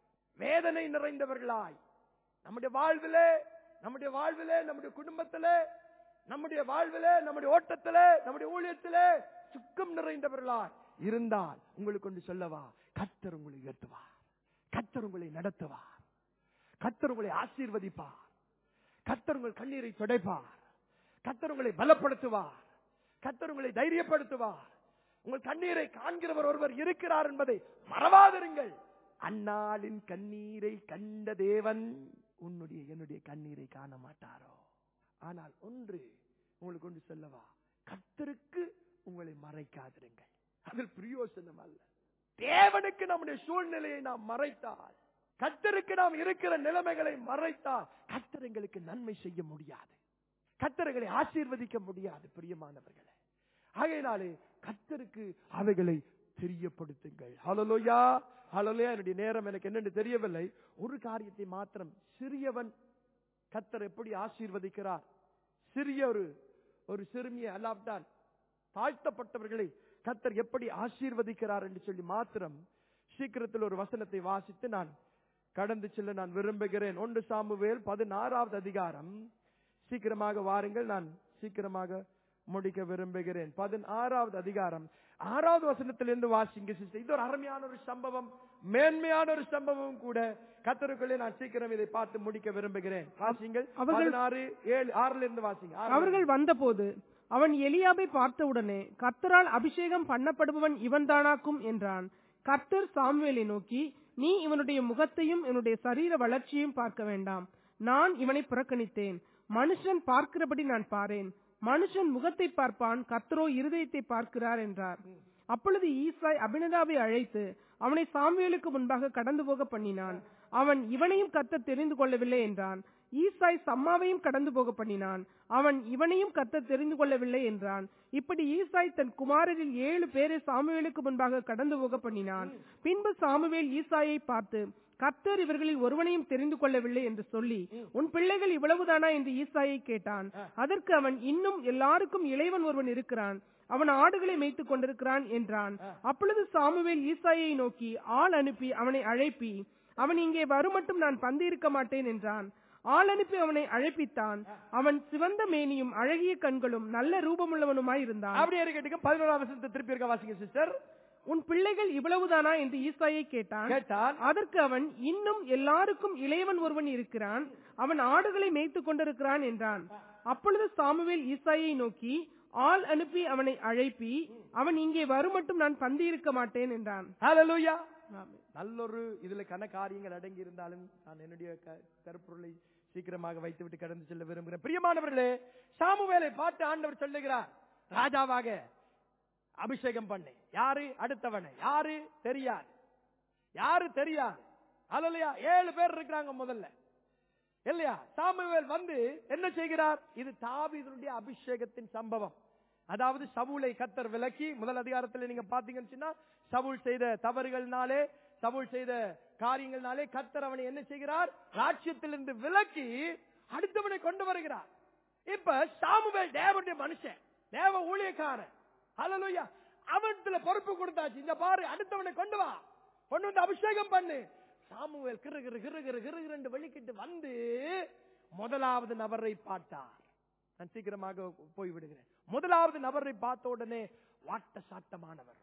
வேதனை நிறைந்தவர்களாய் நம்முடைய வாழ்விலே நம்முடைய வாழ்விலே நம்முடைய குடும்பத்திலே நம்முடைய வாழ்விலே நம்முடைய ஓட்டத்திலே நம்முடைய ஊழியத்திலே சுக்கம் நிறைந்தவர்களாய் இருந்தால் உங்களுக்கு ஒன்று சொல்லவா கத்தர் உங்களை உயர்த்துவார் கத்தர் உங்களை நடத்துவார் கத்தர் உங்களை ஆசீர்வதிப்பார் கத்தர் உங்கள் கண்ணீரை துடைப்பார் கத்தர் உங்களை பலப்படுத்துவார் கத்தர் உங்களை தைரியப்படுத்துவார் உங்கள் கண்ணீரை காண்கிறவர் ஒருவர் இருக்கிறார் என்பதை மறவாதிருங்கள் அந்நாளின் கண்ணீரை கண்ட தேவன் உன்னுடைய என்னுடைய கண்ணீரை காண மாட்டாரோ ஆனால் ஒன்று உங்களுக்கு ஒன்று சொல்லவா கத்தருக்கு உங்களை மறைக்காதிருங்கள் அதில் பிரயோசனம் அல்ல தேவனுக்கு நம்முடைய சூழ்நிலையை நாம் மறைத்தால் கத்தருக்கு நாம் இருக்கிற நிலைமைகளை மறைத்தால் கத்தர் எங்களுக்கு நன்மை செய்ய முடியாது கத்தர்களை ஆசீர்வதிக்க முடியாது பிரியமானவர்களே ஆகையினாலே கத்தருக்கு அவைகளை தெரியப்படுத்துங்கள் ஹலலோயா ஹலலோயா என்னுடைய நேரம் எனக்கு என்னென்று தெரியவில்லை ஒரு காரியத்தை மாத்திரம் சிறியவன் கத்தர் எப்படி ஆசீர்வதிக்கிறார் சிறிய ஒரு ஒரு சிறுமியை அல்லாவிட்டால் தாழ்த்தப்பட்டவர்களை கத்தர் எப்படி ஆசீர்வதிக்கிறார் என்று சொல்லி மாத்திரம் சீக்கிரத்தில் ஒரு வசனத்தை வாசித்து நான் கடந்து செல்ல நான் விரும்புகிறேன் ஒன்று சாமுவேல் பதினாறாவது அதிகாரம் சீக்கிரமாக வாருங்கள் நான் சீக்கிரமாக முடிக்க விரும்புகிறேன் பதினாறாவது அதிகாரம் ஆறாவது வசனத்திலிருந்து வாசிங்க sister. இது ஒரு அருமையான ஒரு சம்பவம் மேன்மையான ஒரு சம்பவம் கூட கத்தருக்குள்ளே நான் சீக்கிரம் இதை பார்த்து முடிக்க விரும்புகிறேன் வாசிங்கள் அவர்கள்- பதினாறு ஏழு ஆறுல இருந்து வாசிங்க ஆறுல அவர்கள் வந்தபோது அவன் எலியாபை பார்த்தவுடனே கர்த்தரால் அபிஷேகம் பண்ணப்படுபவன் இவன்தானாக்கும் என்றான் கர்த்தர் சாமுவேலை நோக்கி நீ இவனுடைய முகத்தையும் இவனுடைய சரீர வளர்ச்சியையும் பார்க்க வேண்டாம் நான் இவனை புறக்கணித்தேன் மனுஷன் பார்க்கிறபடி நான் பாரேன் மனுஷன் முகத்தை பார்ப்பான் கர்த்தரோ இருதயத்தை பார்க்கிறார் என்றார் அப்பொழுது ஈசாய் அபினதாவை அழைத்து அவனை சாமுவேலுக்கு முன்பாக கடந்து போக பண்ணினான் அவன் இவனையும் கத்த தெரிந்து கொள்ளவில்லை என்றான் ஈசாய் சம்மாவையும் கடந்து போக பண்ணினான் அவன் இவனையும் கத்த தெரிந்து கொள்ளவில்லை என்றான் இப்படி ஈசாய் தன் குமாரரில் ஏழு பேரை சாமுவேலுக்கு முன்பாக கடந்து போக பண்ணினான் பின்பு சாமுவேல் ஈசாயை பார்த்து கர்த்தர் இவர்களில் ஒருவனையும் தெரிந்து கொள்ளவில்லை என்று சொல்லி உன் பிள்ளைகள் இவ்வளவுதானா என்று ஈசாயை கேட்டான் அதற்கு அவன் இன்னும் எல்லாருக்கும் இளைவன் ஒருவன் இருக்கிறான் அவன் ஆடுகளை மேய்த்துக் கொண்டிருக்கிறான் என்றான் அப்பொழுது சாமுவேல் ஈசாயை நோக்கி ஆள் அனுப்பி அவனை அழைப்பி அவன் இங்கே வருமட்டும் நான் பந்து இருக்க மாட்டேன் என்றான் ஆள் அனுப்பி அவனை அழைப்பித்தான் அவன் சிவந்த மேனியும் அழகிய கண்களும் நல்ல ரூபமுள்ளவனுமாய் இருந்தான் அப்படியே கேட்டுக்க பதினோராம் வசனத்தை திருப்பி இருக்க வாசிங்க சிஸ்டர் உன் பிள்ளைகள் இவ்வளவுதானா என்று ஈசாயை கேட்டான் கேட்டால் அதற்கு அவன் இன்னும் எல்லாருக்கும் இளையவன் ஒருவன் இருக்கிறான் அவன் ஆடுகளை மேய்த்துக் கொண்டிருக்கிறான் என்றான் அப்பொழுது சாமுவேல் ஈசாயை நோக்கி ஆள் அனுப்பி அவனை அழைப்பி அவன் இங்கே வருமட்டும் நான் பந்தி இருக்க மாட்டேன் என்றான் ஹalleluya நல்லொரு இதுல கன காரியங்கள் அடங்கி இருந்தாலும் நான் என்னுடைய க- கருப்பொருளை சீக்கிரமாக வைத்துவிட்டு கடந்து செல்ல விரும்புகிறேன் பிரியமானவர்களே சாமுவேலை பார்த்து ஆண்டவர் சொல்லுகிறார் ராஜாவாக அபிஷேகம் பண்ணு யாரு அடுத்தவனை யாரு தெரியாது யாரு தெரியாது அல்லையா ஏழு பேர் இருக்கிறாங்க முதல்ல இல்லையா சாமுவேல் வந்து என்ன செய்கிறார் இது தாவீதுடைய அபிஷேகத்தின் சம்பவம் அதாவது சவுலை கத்தர் விலக்கி முதல் அதிகாரத்தில் நீங்க பாத்தீங்கன்னு சொன்னா சவுல் செய்த தவறுகள்னாலே சவுல் செய்த காரியங்கள்னாலே கத்தர் அவனை என்ன செய்கிறார் ராஜ்யத்திலிருந்து விலக்கி அடுத்தவனை கொண்டு வருகிறார் இப்ப சாமுவேல் தேவனுடைய மனுஷன் தேவ ஊழியக்காரன் ஹalleluya அவன்ல பொறுப்பு கொடுத்தாச்சு இந்த பாரு அடுத்தவனை கொண்டு வா கொண்டு வந்து அபிஷேகம் பண்ணு சாமுவேல் கிரு கிரு கிரு கிரு கிரு கிரு வெளிக்கிட்டு வந்து முதலாவது நபரை பார்த்தார் நான் சீக்கிரமாக போய் விடுகிறேன் முதலாவது நபரை பார்த்த உடனே வாட்ட சாட்டமானவர்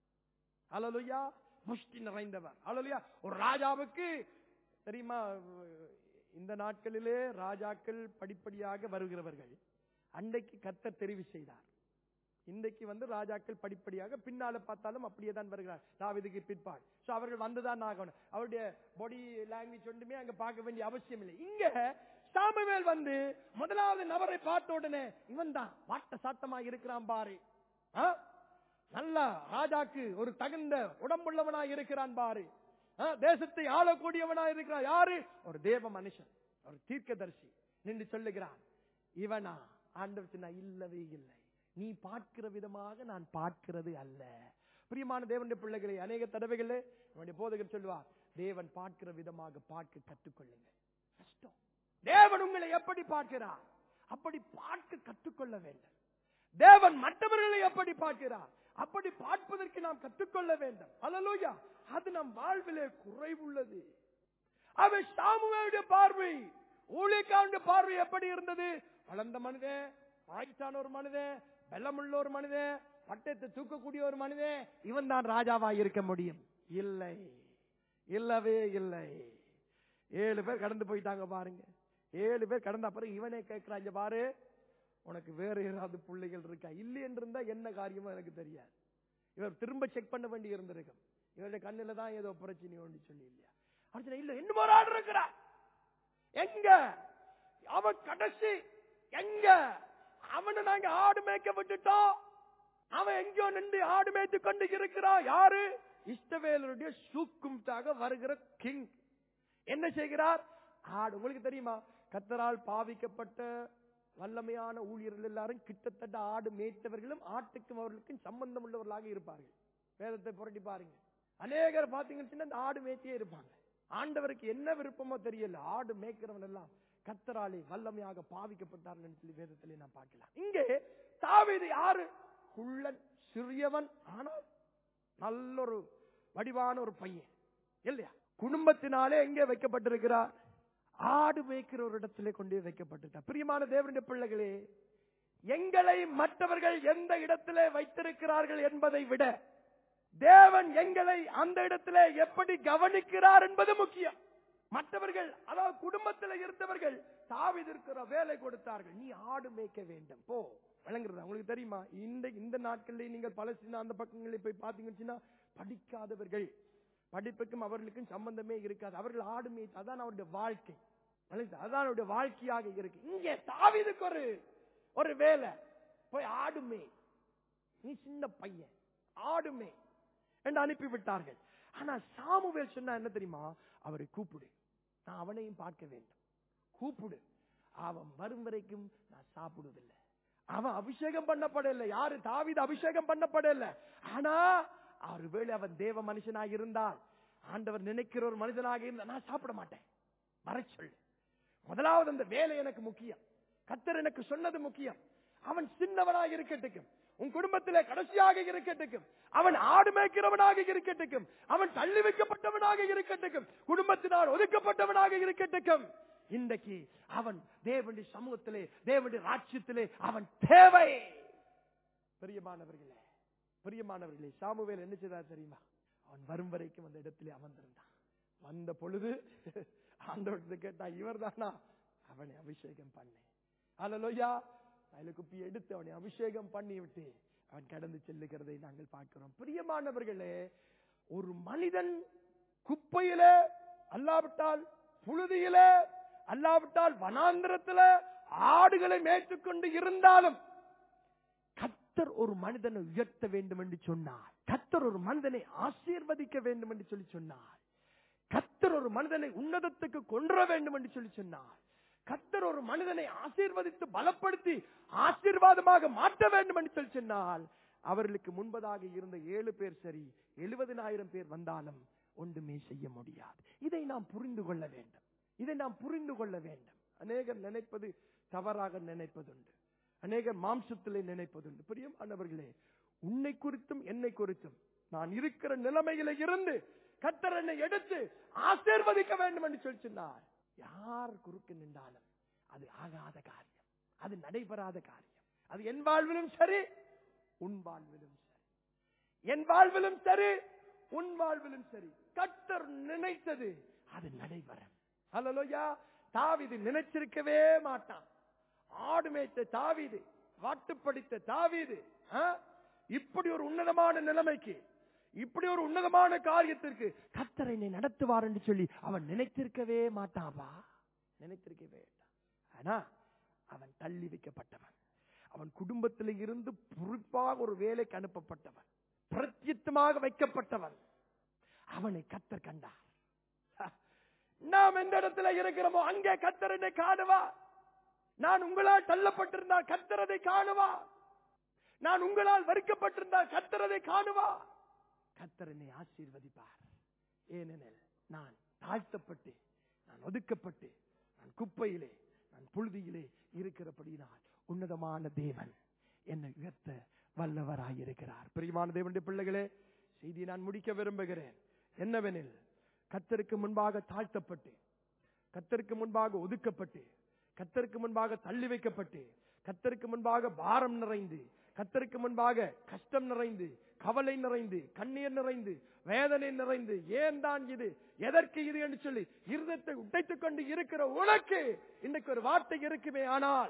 அலலுயா முஷ்டி நிறைந்தவர் அலலுயா ஒரு ராஜாவுக்கு தெரியுமா இந்த நாட்களிலே ராஜாக்கள் படிப்படியாக வருகிறவர்கள் அன்றைக்கு கத்தர் தெரிவு செய்தார் இன்றைக்கு வந்து ராஜாக்கள் படிப்படியாக பின்னால பார்த்தாலும் அப்படியே தான் வருகிறார் தாவீதுக்கு பிற்பாடு சோ அவர்கள் வந்துதான் ஆகணும் அவருடைய பாடி லாங்குவேஜ் ஒன்றுமே அங்க பார்க்க வேண்டிய அவசியம் இல்லை இங்க சாமுவேல் வந்து முதலாவது நபரை பார்த்த உடனே இவன் தான் வாட்ட சாட்டமா இருக்கிறான் பாரு ஆ? நல்லா ராஜாக்கு ஒரு தகுந்த உடம்புள்ளவனாய் இருக்கிறான் பாரு ஆ, தேசத்தை ஆளக்கூடியவனாய் இருக்கிறான் யாரு ஒரு தேவ மனுஷன் ஒரு தீர்க்கதரிசி நின்று சொல்லுகிறான் இவனா ஆண்டவர் சொன்னா இல்லவே இல்லை நீ பார்க்கிற விதமாக நான் பார்க்கிறது அல்ல பிரியமான தேவனுடைய பிள்ளைகளை அநேக தடவைகளே நம்முடைய போதகர் சொல்லுவார் தேவன் பார்க்கிற விதமாக பார்க்க கற்றுக்கொள்ளுங்க கஷ்டம் தேவன் உங்களை எப்படி பார்க்கிறார் அப்படி பார்க்க கற்றுக்கொள்ள வேண்டும் தேவன் மற்றவர்களை எப்படி பார்க்கிறார் அப்படி பார்ப்பதற்கு நாம் கற்றுக்கொள்ள வேண்டும் அல்லலூயா அது நம் வாழ்விலே குறைவுள்ளது அவன் சாமுவேலுடைய பார்வை ஊழியக்காரனுடைய பார்வை எப்படி இருந்தது வளர்ந்த மனிதன் ஆயிட்டான ஒரு மனிதன் வெள்ளமுள்ள ஒரு மனிதன் பட்டத்தை தூக்கக்கூடிய ஒரு மனிதன் இவன் தான் ராஜாவாக இருக்க முடியும் இல்லை இல்லவே இல்லை ஏழு பேர் கடந்து போயிட்டாங்க பாருங்க ஏழு பேர் கடந்த அப்புறம் இவனே கேட்கிறாங்க பாரு உனக்கு வேற ஏதாவது பிள்ளைகள் இருக்கா இல்லை என்றிருந்தா என்ன காரியமோ எனக்கு தெரியாது இவர் திரும்ப செக் பண்ண வேண்டி இருந்திருக்கும் இவருடைய கண்ணுல தான் ஏதோ பிரச்சனை ஒன்று சொல்லி இல்லையா அடுத்த இல்ல இன்னும் ஒரு ஆள் இருக்கிறா எங்க அவன் கடைசி எங்க அவனை நாங்க ஆடு மேய்க்க விட்டுட்டோம் அவன் எங்கேயோ நின்று ஆடு மேய்த்து கொண்டு இருக்கிறான் யாரு இஷ்டவேலருடைய சூக்கும்தாக வருகிற கிங் என்ன செய்கிறார் ஆடு உங்களுக்கு தெரியுமா கத்தரால் பாவிக்கப்பட்ட வல்லமையான ஊழியர்கள் எல்லாரும் கிட்டத்தட்ட ஆடு மேய்த்தவர்களும் ஆட்டுக்கும் அவர்களுக்கும் சம்பந்தம் உள்ளவர்களாக இருப்பார்கள் வேதத்தை புரட்டி பாருங்க அநேகர் பாத்தீங்கன்னு சொன்னா இந்த ஆடு மேய்த்தியே இருப்பாங்க ஆண்டவருக்கு என்ன விருப்பமோ தெரியல ஆடு மேய்க்கிறவன் எல்லாம் கத்தராலே வல்லமையாக பாவிக்கப்பட்டார்கள் சொல்லி வேதத்திலே நான் பார்க்கலாம் இங்கே தாவீது யாரு குள்ளன் சிறியவன் ஆனால் நல்லொரு வடிவான ஒரு பையன் இல்லையா குடும்பத்தினாலே எங்கே வைக்கப்பட்டிருக்கிறார் ஆடு மேய்க்கிற ஒரு இடத்திலே கொண்டு வைக்கப்பட்டிருக்கார் பிரியமான தேவனுடைய பிள்ளைகளே எங்களை மற்றவர்கள் எந்த இடத்திலே வைத்திருக்கிறார்கள் என்பதை விட தேவன் எங்களை அந்த இடத்திலே எப்படி கவனிக்கிறார் என்பது முக்கியம் மற்றவர்கள் அதாவது குடும்பத்தில் இருந்தவர்கள் தாவிதிருக்கிற வேலை கொடுத்தார்கள் நீ ஆடு மேய்க்க வேண்டும் போ விளங்குறதா உங்களுக்கு தெரியுமா இந்த இந்த நாட்களில் நீங்கள் பலஸ்தீனா அந்த பக்கங்களில் போய் பார்த்தீங்கன்னா படிக்காதவர்கள் படிப்புக்கும் அவர்களுக்கும் சம்பந்தமே இருக்காது அவர்கள் ஆடு மேய்த்து அதான் அவருடைய வாழ்க்கை விளங்குதா? அதான் அவருடைய வாழ்க்கையாக இருக்கு இங்கே தாவிதுக்கு ஒரு ஒரு வேலை போய் ஆடு மேய் நீ சின்ன பையன் ஆடுமே என்று அனுப்பிவிட்டார்கள் ஆனா சாமுவேல் சொன்னா என்ன தெரியுமா அவரை கூப்பிடு நான் அவனையும் பார்க்க வேண்டும் கூப்பிடு அவன் வரும் வரைக்கும் நான் சாப்பிடுவதில்லை அவன் அபிஷேகம் பண்ணப்படவில்லை யாரு தாவீது அபிஷேகம் பண்ணப்படவில்லை ஆனா ஒருவேளை அவன் தேவ மனுஷனாக இருந்தால் ஆண்டவர் நினைக்கிற ஒரு மனிதனாக இருந்தா நான் சாப்பிட மாட்டேன் வர சொல்லு முதலாவது அந்த வேலை எனக்கு முக்கியம் கத்தர் எனக்கு சொன்னது முக்கியம் அவன் சின்னவனாக இருக்கட்டும் உன் குடும்பத்திலே கடைசியாக இருக்கட்டும் அவன் ஆடு மேய்க்கிறவனாக இருக்கட்டும் அவன் தள்ளி வைக்கப்பட்டவனாக இருக்கட்டும் குடும்பத்தினால் ஒதுக்கப்பட்டவனாக இருக்கட்டும் இன்றைக்கு அவன் தேவனுடைய சமூகத்திலே தேவனுடைய ராட்சியத்திலே அவன் தேவை பிரியமானவர்களே பிரியமானவர்களே சாமுவேல் என்ன செய்தார் தெரியுமா அவன் வரும் வரைக்கும் அந்த இடத்திலே அமர்ந்திருந்தான் வந்த பொழுது ஆண்டவர்கிட்ட கேட்டா இவர் தானா அவனை அபிஷேகம் பண்ணு அலலோயா கையில குப்பி எடுத்து அவனை அபிஷேகம் பண்ணி விட்டு அவன் கடந்து செல்லுகிறதை நாங்கள் பார்க்கிறோம் பிரியமானவர்களே ஒரு மனிதன் குப்பையில அல்லாவிட்டால் புழுதியில அல்லாவிட்டால் வனாந்திரத்துல ஆடுகளை மேய்த்துக்கொண்டு இருந்தாலும் கத்தர் ஒரு மனிதனை உயர்த்த வேண்டும் என்று சொன்னார் கத்தர் ஒரு மனிதனை ஆசீர்வதிக்க வேண்டும் என்று சொல்லி சொன்னார் கத்தர் ஒரு மனிதனை உன்னதத்துக்கு கொன்ற வேண்டும் என்று சொல்லி சொன்னார் கத்தர் ஒரு மனிதனை ஆசீர்வதித்து பலப்படுத்தி ஆசீர்வாதமாக மாற்ற வேண்டும் என்று சொல்லி சொன்னால் அவர்களுக்கு முன்பதாக இருந்த ஏழு பேர் சரி எழுபதினாயிரம் பேர் வந்தாலும் ஒன்றுமே செய்ய முடியாது இதை நாம் புரிந்து கொள்ள வேண்டும் இதை நாம் புரிந்து கொள்ள வேண்டும் அநேகர் நினைப்பது தவறாக நினைப்பதுண்டு அநேகர் மாம்சத்திலே நினைப்பதுண்டு பிரியமானவர்களே உன்னை குறித்தும் என்னை குறித்தும் நான் இருக்கிற நிலைமையில இருந்து கத்தர் என்னை எடுத்து ஆசீர்வதிக்க வேண்டும் என்று சொல்லி சொன்னார் யார் குறுக்கு நின்றாலும் அது ஆகாத காரியம் அது நடைபெறாத காரியம் அது என் வாழ்விலும் சரி உன் வாழ்விலும் சரி என் வாழ்விலும் சரி உன் வாழ்விலும் சரி கத்தர் நினைத்தது அது நடைபெறும் ஹலோயா தாவிது நினைச்சிருக்கவே மாட்டான் ஆடு மேய்த்த தாவீது வாட்டுப்படித்த தாவீது ஆ? இப்படி ஒரு உன்னதமான நிலைமைக்கு இப்படி ஒரு உன்னதமான காரியத்திற்கு கத்தரை என்னை நடத்துவார் என்று சொல்லி அவன் நினைத்திருக்கவே மாட்டான்பா நினைத்திருக்கவே மாட்டான் ஆனா அவன் தள்ளி வைக்கப்பட்டவன் அவன் குடும்பத்தில் இருந்து பொறுப்பாக ஒரு வேலைக்கு அனுப்பப்பட்டவன் பிரத்யத்தமாக வைக்கப்பட்டவன் அவனை கத்தர் கண்டார் ஹ, நாம் எந்த இடத்துல இருக்கிறோமோ அங்கே கத்தர் என்னை காணுவா நான் உங்களால் தள்ளப்பட்டிருந்தால் கத்தரதை காணுவா நான் உங்களால் வரிக்கப்பட்டிருந்தால் கத்தரதை காணுவா கத்தர் என்னை ஆசீர்வதிப்பார் ஏனெனில் நான் தாழ்த்தப்பட்டு நான் ஒதுக்கப்பட்டு நான் குப்பையிலே நான் புழுதியிலே இருக்கிறபடினால் உன்னதமான தேவன் என்னை உயர்த்த வல்லவராயிருக்கிறார் பிரியமான தேவனுடைய பிள்ளைகளே செய்தியை நான் முடிக்க விரும்புகிறேன் என்னவெனில் கத்தருக்கு முன்பாக தாழ்த்தப்பட்டு கத்தருக்கு முன்பாக ஒதுக்கப்பட்டு கத்தருக்கு முன்பாக தள்ளி வைக்கப்பட்டு கத்தருக்கு முன்பாக பாரம் நிறைந்து கத்தருக்கு முன்பாக கஷ்டம் நிறைந்து கவலை நிறைந்து கண்ணீர் நிறைந்து வேதனை நிறைந்து ஏன் தான் இது எதற்கு இது என்று சொல்லி இருதத்தை உடைத்துக் கொண்டு இருக்கிற உனக்கு இன்னைக்கு ஒரு வார்த்தை இருக்குமே ஆனால்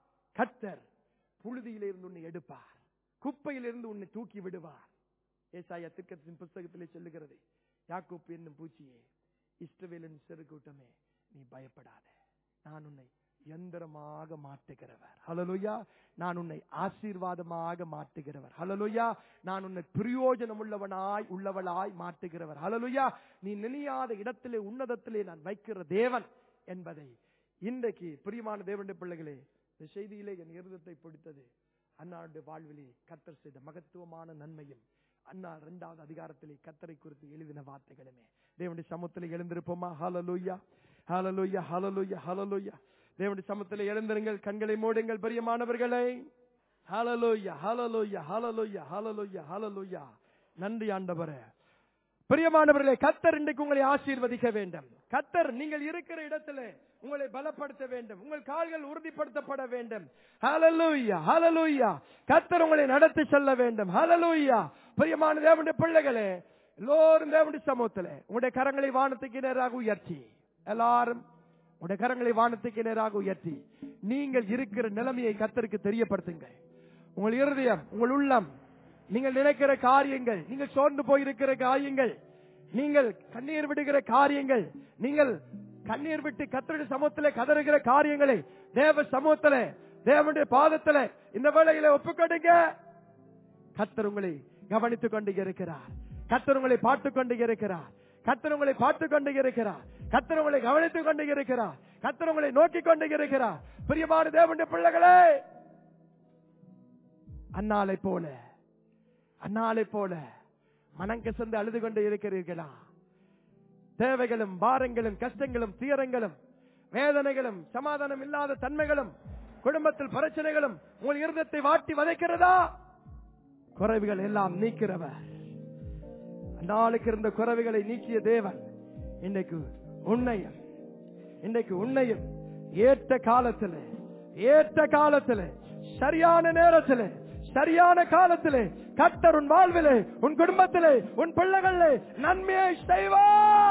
கத்தர் புழுதியிலிருந்து உன்னை எடுப்பார் குப்பையிலிருந்து உன்னை தூக்கி விடுவார் ஏசாயா திக்கத்தின் புஸ்தகத்திலே சொல்லுகிறது யாக்கோப்பு என்னும் பூச்சியே இஷ்டவேலின் சிறு கூட்டமே நீ பயப்படாத நான் உன்னை யந்திரமாக மாற்றுகிறவர் ஹலலுயா நான் உன்னை ஆசீர்வாதமாக மாற்றுகிறவர் ஹலலுயா நான் உன்னை பிரயோஜனம் உள்ளவனாய் உள்ளவளாய் மாற்றுகிறவர் ஹலலுயா நீ நினையாத இடத்திலே உன்னதத்திலே நான் வைக்கிற தேவன் என்பதை இன்றைக்கு பிரியமான தேவனுடைய பிள்ளைகளே இந்த செய்தியிலே என் இருதத்தை பிடித்தது அன்னாருடைய வாழ்விலே கத்தர் செய்த மகத்துவமான நன்மையும் அண்ணா இரண்டாவது அதிகாரத்திலே கத்தரை குறித்து எழுதின வார்த்தைகளுமே தேவனுடைய சமூகத்திலே எழுந்திருப்போமா ஹalleluya ஹalleluya ஹalleluya ஹalleluya தேவனுடைய சமூகத்திலே எழுந்திருங்கள் கண்களை மூடுங்கள் பிரியமானவர்களே ஹalleluya ஹalleluya ஹalleluya ஹalleluya ஹalleluya நன்றி ஆண்டவரே பிரியமானவர்களே கத்தர் இன்றைக்கு உங்களை ஆசீர்வதிக்க வேண்டும் கத்தர் நீங்கள் இருக்கிற இடத்துல உங்களை பலப்படுத்த வேண்டும் உங்கள் கால்கள் உறுதிப்படுத்தப்பட வேண்டும் ஹalleluya ஹalleluya கத்தர் உங்களை நடத்தி செல்ல வேண்டும் ஹalleluya பிரியமான தேவனுடைய பிள்ளைகளே எல்லோரும் தேவனுடைய சமூகத்திலே உங்களுடைய கரங்களை வானத்துக்கு நேராக உயர்த்தி எல்லாரும் உங்களுடைய கரங்களை வானத்துக்கு நேராக உயர்த்தி நீங்கள் இருக்கிற நிலைமையை கத்தருக்கு தெரியப்படுத்துங்கள் உங்கள் இருதயம் உங்கள் உள்ளம் நீங்கள் நினைக்கிற காரியங்கள் நீங்கள் சோர்ந்து போயிருக்கிற காரியங்கள் நீங்கள் கண்ணீர் விடுகிற காரியங்கள் நீங்கள் கண்ணீர் விட்டு கத்தருடைய சமூகத்திலே கதறுகிற காரியங்களை தேவ சமூகத்திலே தேவனுடைய பாதத்திலே இந்த வேளையில ஒப்புக்கொடுங்க கத்தர் உங்களை கவனித்துக் கொண்டு இருக்கிறார் கத்தர் உங்களை பார்த்துக் கொண்டு இருக்கிறார் கத்தர் உங்களை பார்த்துக் கொண்டு இருக்கிறார் கத்தர் உங்களை கவனித்துக் கொண்டு இருக்கிறார் கத்தர் உங்களை நோக்கி கொண்டு இருக்கிறார் பிரியமான தேவனுடைய பிள்ளைகளே அன்னாலை போல அன்னாலை போல மனங்கசந்து அழுது கொண்டு இருக்கிறீர்களா தேவைகளும் பாரங்களும் கஷ்டங்களும் துயரங்களும் வேதனைகளும் சமாதானம் இல்லாத தன்மைகளும் குடும்பத்தில் பிரச்சனைகளும் உங்கள் இருதத்தை வாட்டி வதைக்கிறதா குறைவுகள் எல்லாம் நீக்கிறவர் நாளுக்கு இருந்த குறைவுகளை நீக்கிய தேவன் இன்னைக்கு உன்னையும் இன்னைக்கு உன்னையும் ஏற்ற காலத்துல ஏற்ற காலத்துல சரியான நேரத்துல சரியான காலத்திலே கத்தர் உன் வாழ்விலே உன் குடும்பத்திலே உன் பிள்ளைகளிலே நன்மையை செய்வா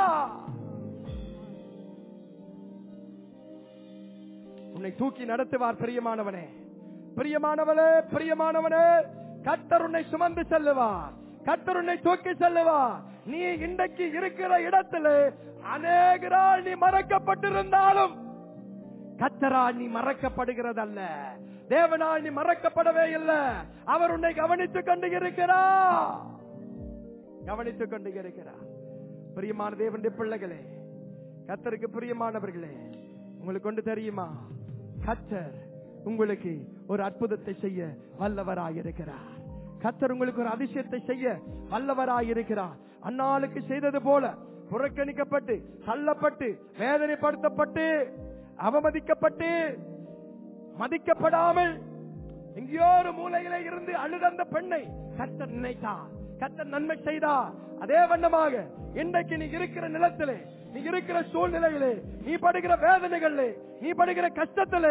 உன்னை தூக்கி நடத்துவார் பிரியமானவனே பிரியமானவனே பிரியமானவனே கத்தர் உன்னை சுமந்து செல்லுவார் கத்தர் உன்னை தூக்கி செல்லுவார் நீ இன்றைக்கு இருக்கிற இடத்துல அநேகரால் நீ மறக்கப்பட்டிருந்தாலும் கத்தரால் நீ மறக்கப்படுகிறதல்ல தேவனால் நீ மறக்கப்படவே இல்லை அவர் உன்னை கவனித்துக் கொண்டு இருக்கிறார் கவனித்துக் கொண்டு இருக்கிறார் பிரியமான தேவனுடைய பிள்ளைகளே கத்தருக்கு பிரியமானவர்களே உங்களுக்கு கொண்டு தெரியுமா கத்தர் உங்களுக்கு ஒரு அற்புதத்தை செய்ய வல்லவராயிருக்கிறார் கத்தர் உங்களுக்கு ஒரு அதிசயத்தை செய்ய வல்லவராயிருக்கிறார் அந்நாளுக்கு செய்தது போல புறக்கணிக்கப்பட்டு தள்ளப்பட்டு வேதனைப்படுத்தப்பட்டு அவமதிக்கப்பட்டு மதிக்கப்படாமல் எங்கேயோ ஒரு மூலையில இருந்து அழுத அந்த பெண்ணை கத்தர் நினைத்தார் கத்தர் நன்மை செய்தார் அதே வண்ணமாக இன்றைக்கு நீ இருக்கிற நிலத்திலே நீ இருக்கிற சூழ்நிலையிலே நீ படுகிற வேதனைகளிலே நீ படுகிற கஷ்டத்திலே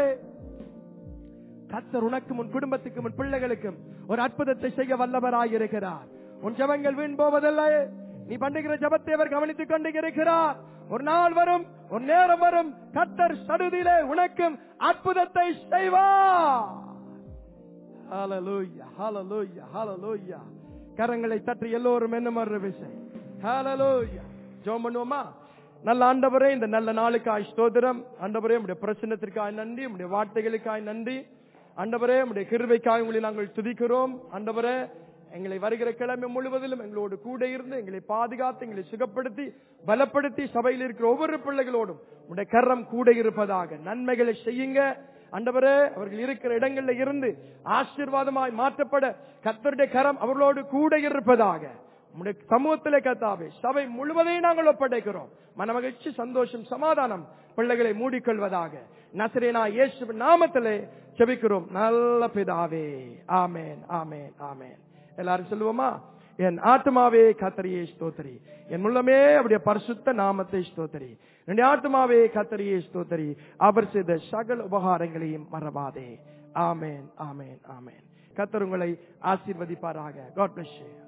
கத்தர் உனக்கும் உன் குடும்பத்துக்கும் உன் பிள்ளைகளுக்கும் ஒரு அற்புதத்தை செய்ய வல்லவராயிருக்கிறார் உன் ஜபங்கள் வீண் போவதில்லை நீ பண்ணுகிற ஜபத்தை அவர் கவனித்துக் கொண்டு இருக்கிறார் ஒரு நாள் வரும் ஒரு நேரம் வரும் கத்தர் சடுதியிலே உனக்கும் அற்புதத்தை செய்வார் ஹalleluya ஹalleluya ஹalleluya கரங்களை தட்டி எல்லோரும் என்ன மறு விஷயம் ஹalleluya ஜெபம் பண்ணுவோமா நல்ல ஆண்டவரே இந்த நல்ல நாளுக்காய் ஸ்தோத்திரம் ஆண்டவரே உடைய பிரச்சனத்திற்காய் நன்றி உடைய வார்த்தைகளுக்காய் நன்றி ஆண்டவரே உடைய கிருபைக்காய் உங்களை நாங்கள் துதிக்கிறோம் ஆண்டவரே எங்களை வருகிற கிழமை முழுவதிலும் எங்களோடு கூட இருந்து எங்களை பாதுகாத்து எங்களை சுகப்படுத்தி பலப்படுத்தி சபையில் இருக்கிற ஒவ்வொரு பிள்ளைகளோடும் உடைய கரம் கூட இருப்பதாக நன்மைகளை செய்யுங்க ஆண்டவரே அவர்கள் இருக்கிற இடங்கள்ல இருந்து ஆசீர்வாதமாய் மாற்றப்பட கர்த்தருடைய கரம் அவர்களோடு கூட இருப்பதாக உம்முடைய சமூகத்திலே கத்தாவே சபை முழுவதையும் நாங்கள் ஒப்படைக்கிறோம் மனமகிழ்ச்சி சந்தோஷம் சமாதானம் பிள்ளைகளை மூடிக்கொள்வதாக நசரேனா இயேசு நாமத்திலே செபிக்கிறோம் நல்ல பிதாவே ஆமேன் ஆமேன் ஆமேன் எல்லாரும் சொல்லுவோமா என் ஆத்மாவே கத்தரியே ஸ்தோத்திரி என் உள்ளமே அவருடைய பரிசுத்த நாமத்தை ஸ்தோத்திரி என் ஆத்மாவே கத்தரியே ஸ்தோத்திரி அவர் செய்த சகல உபகாரங்களையும் மறவாதே ஆமேன் ஆமேன் ஆமேன் கத்தர் உங்களை ஆசீர்வதிப்பாராக காட் பிளஸ்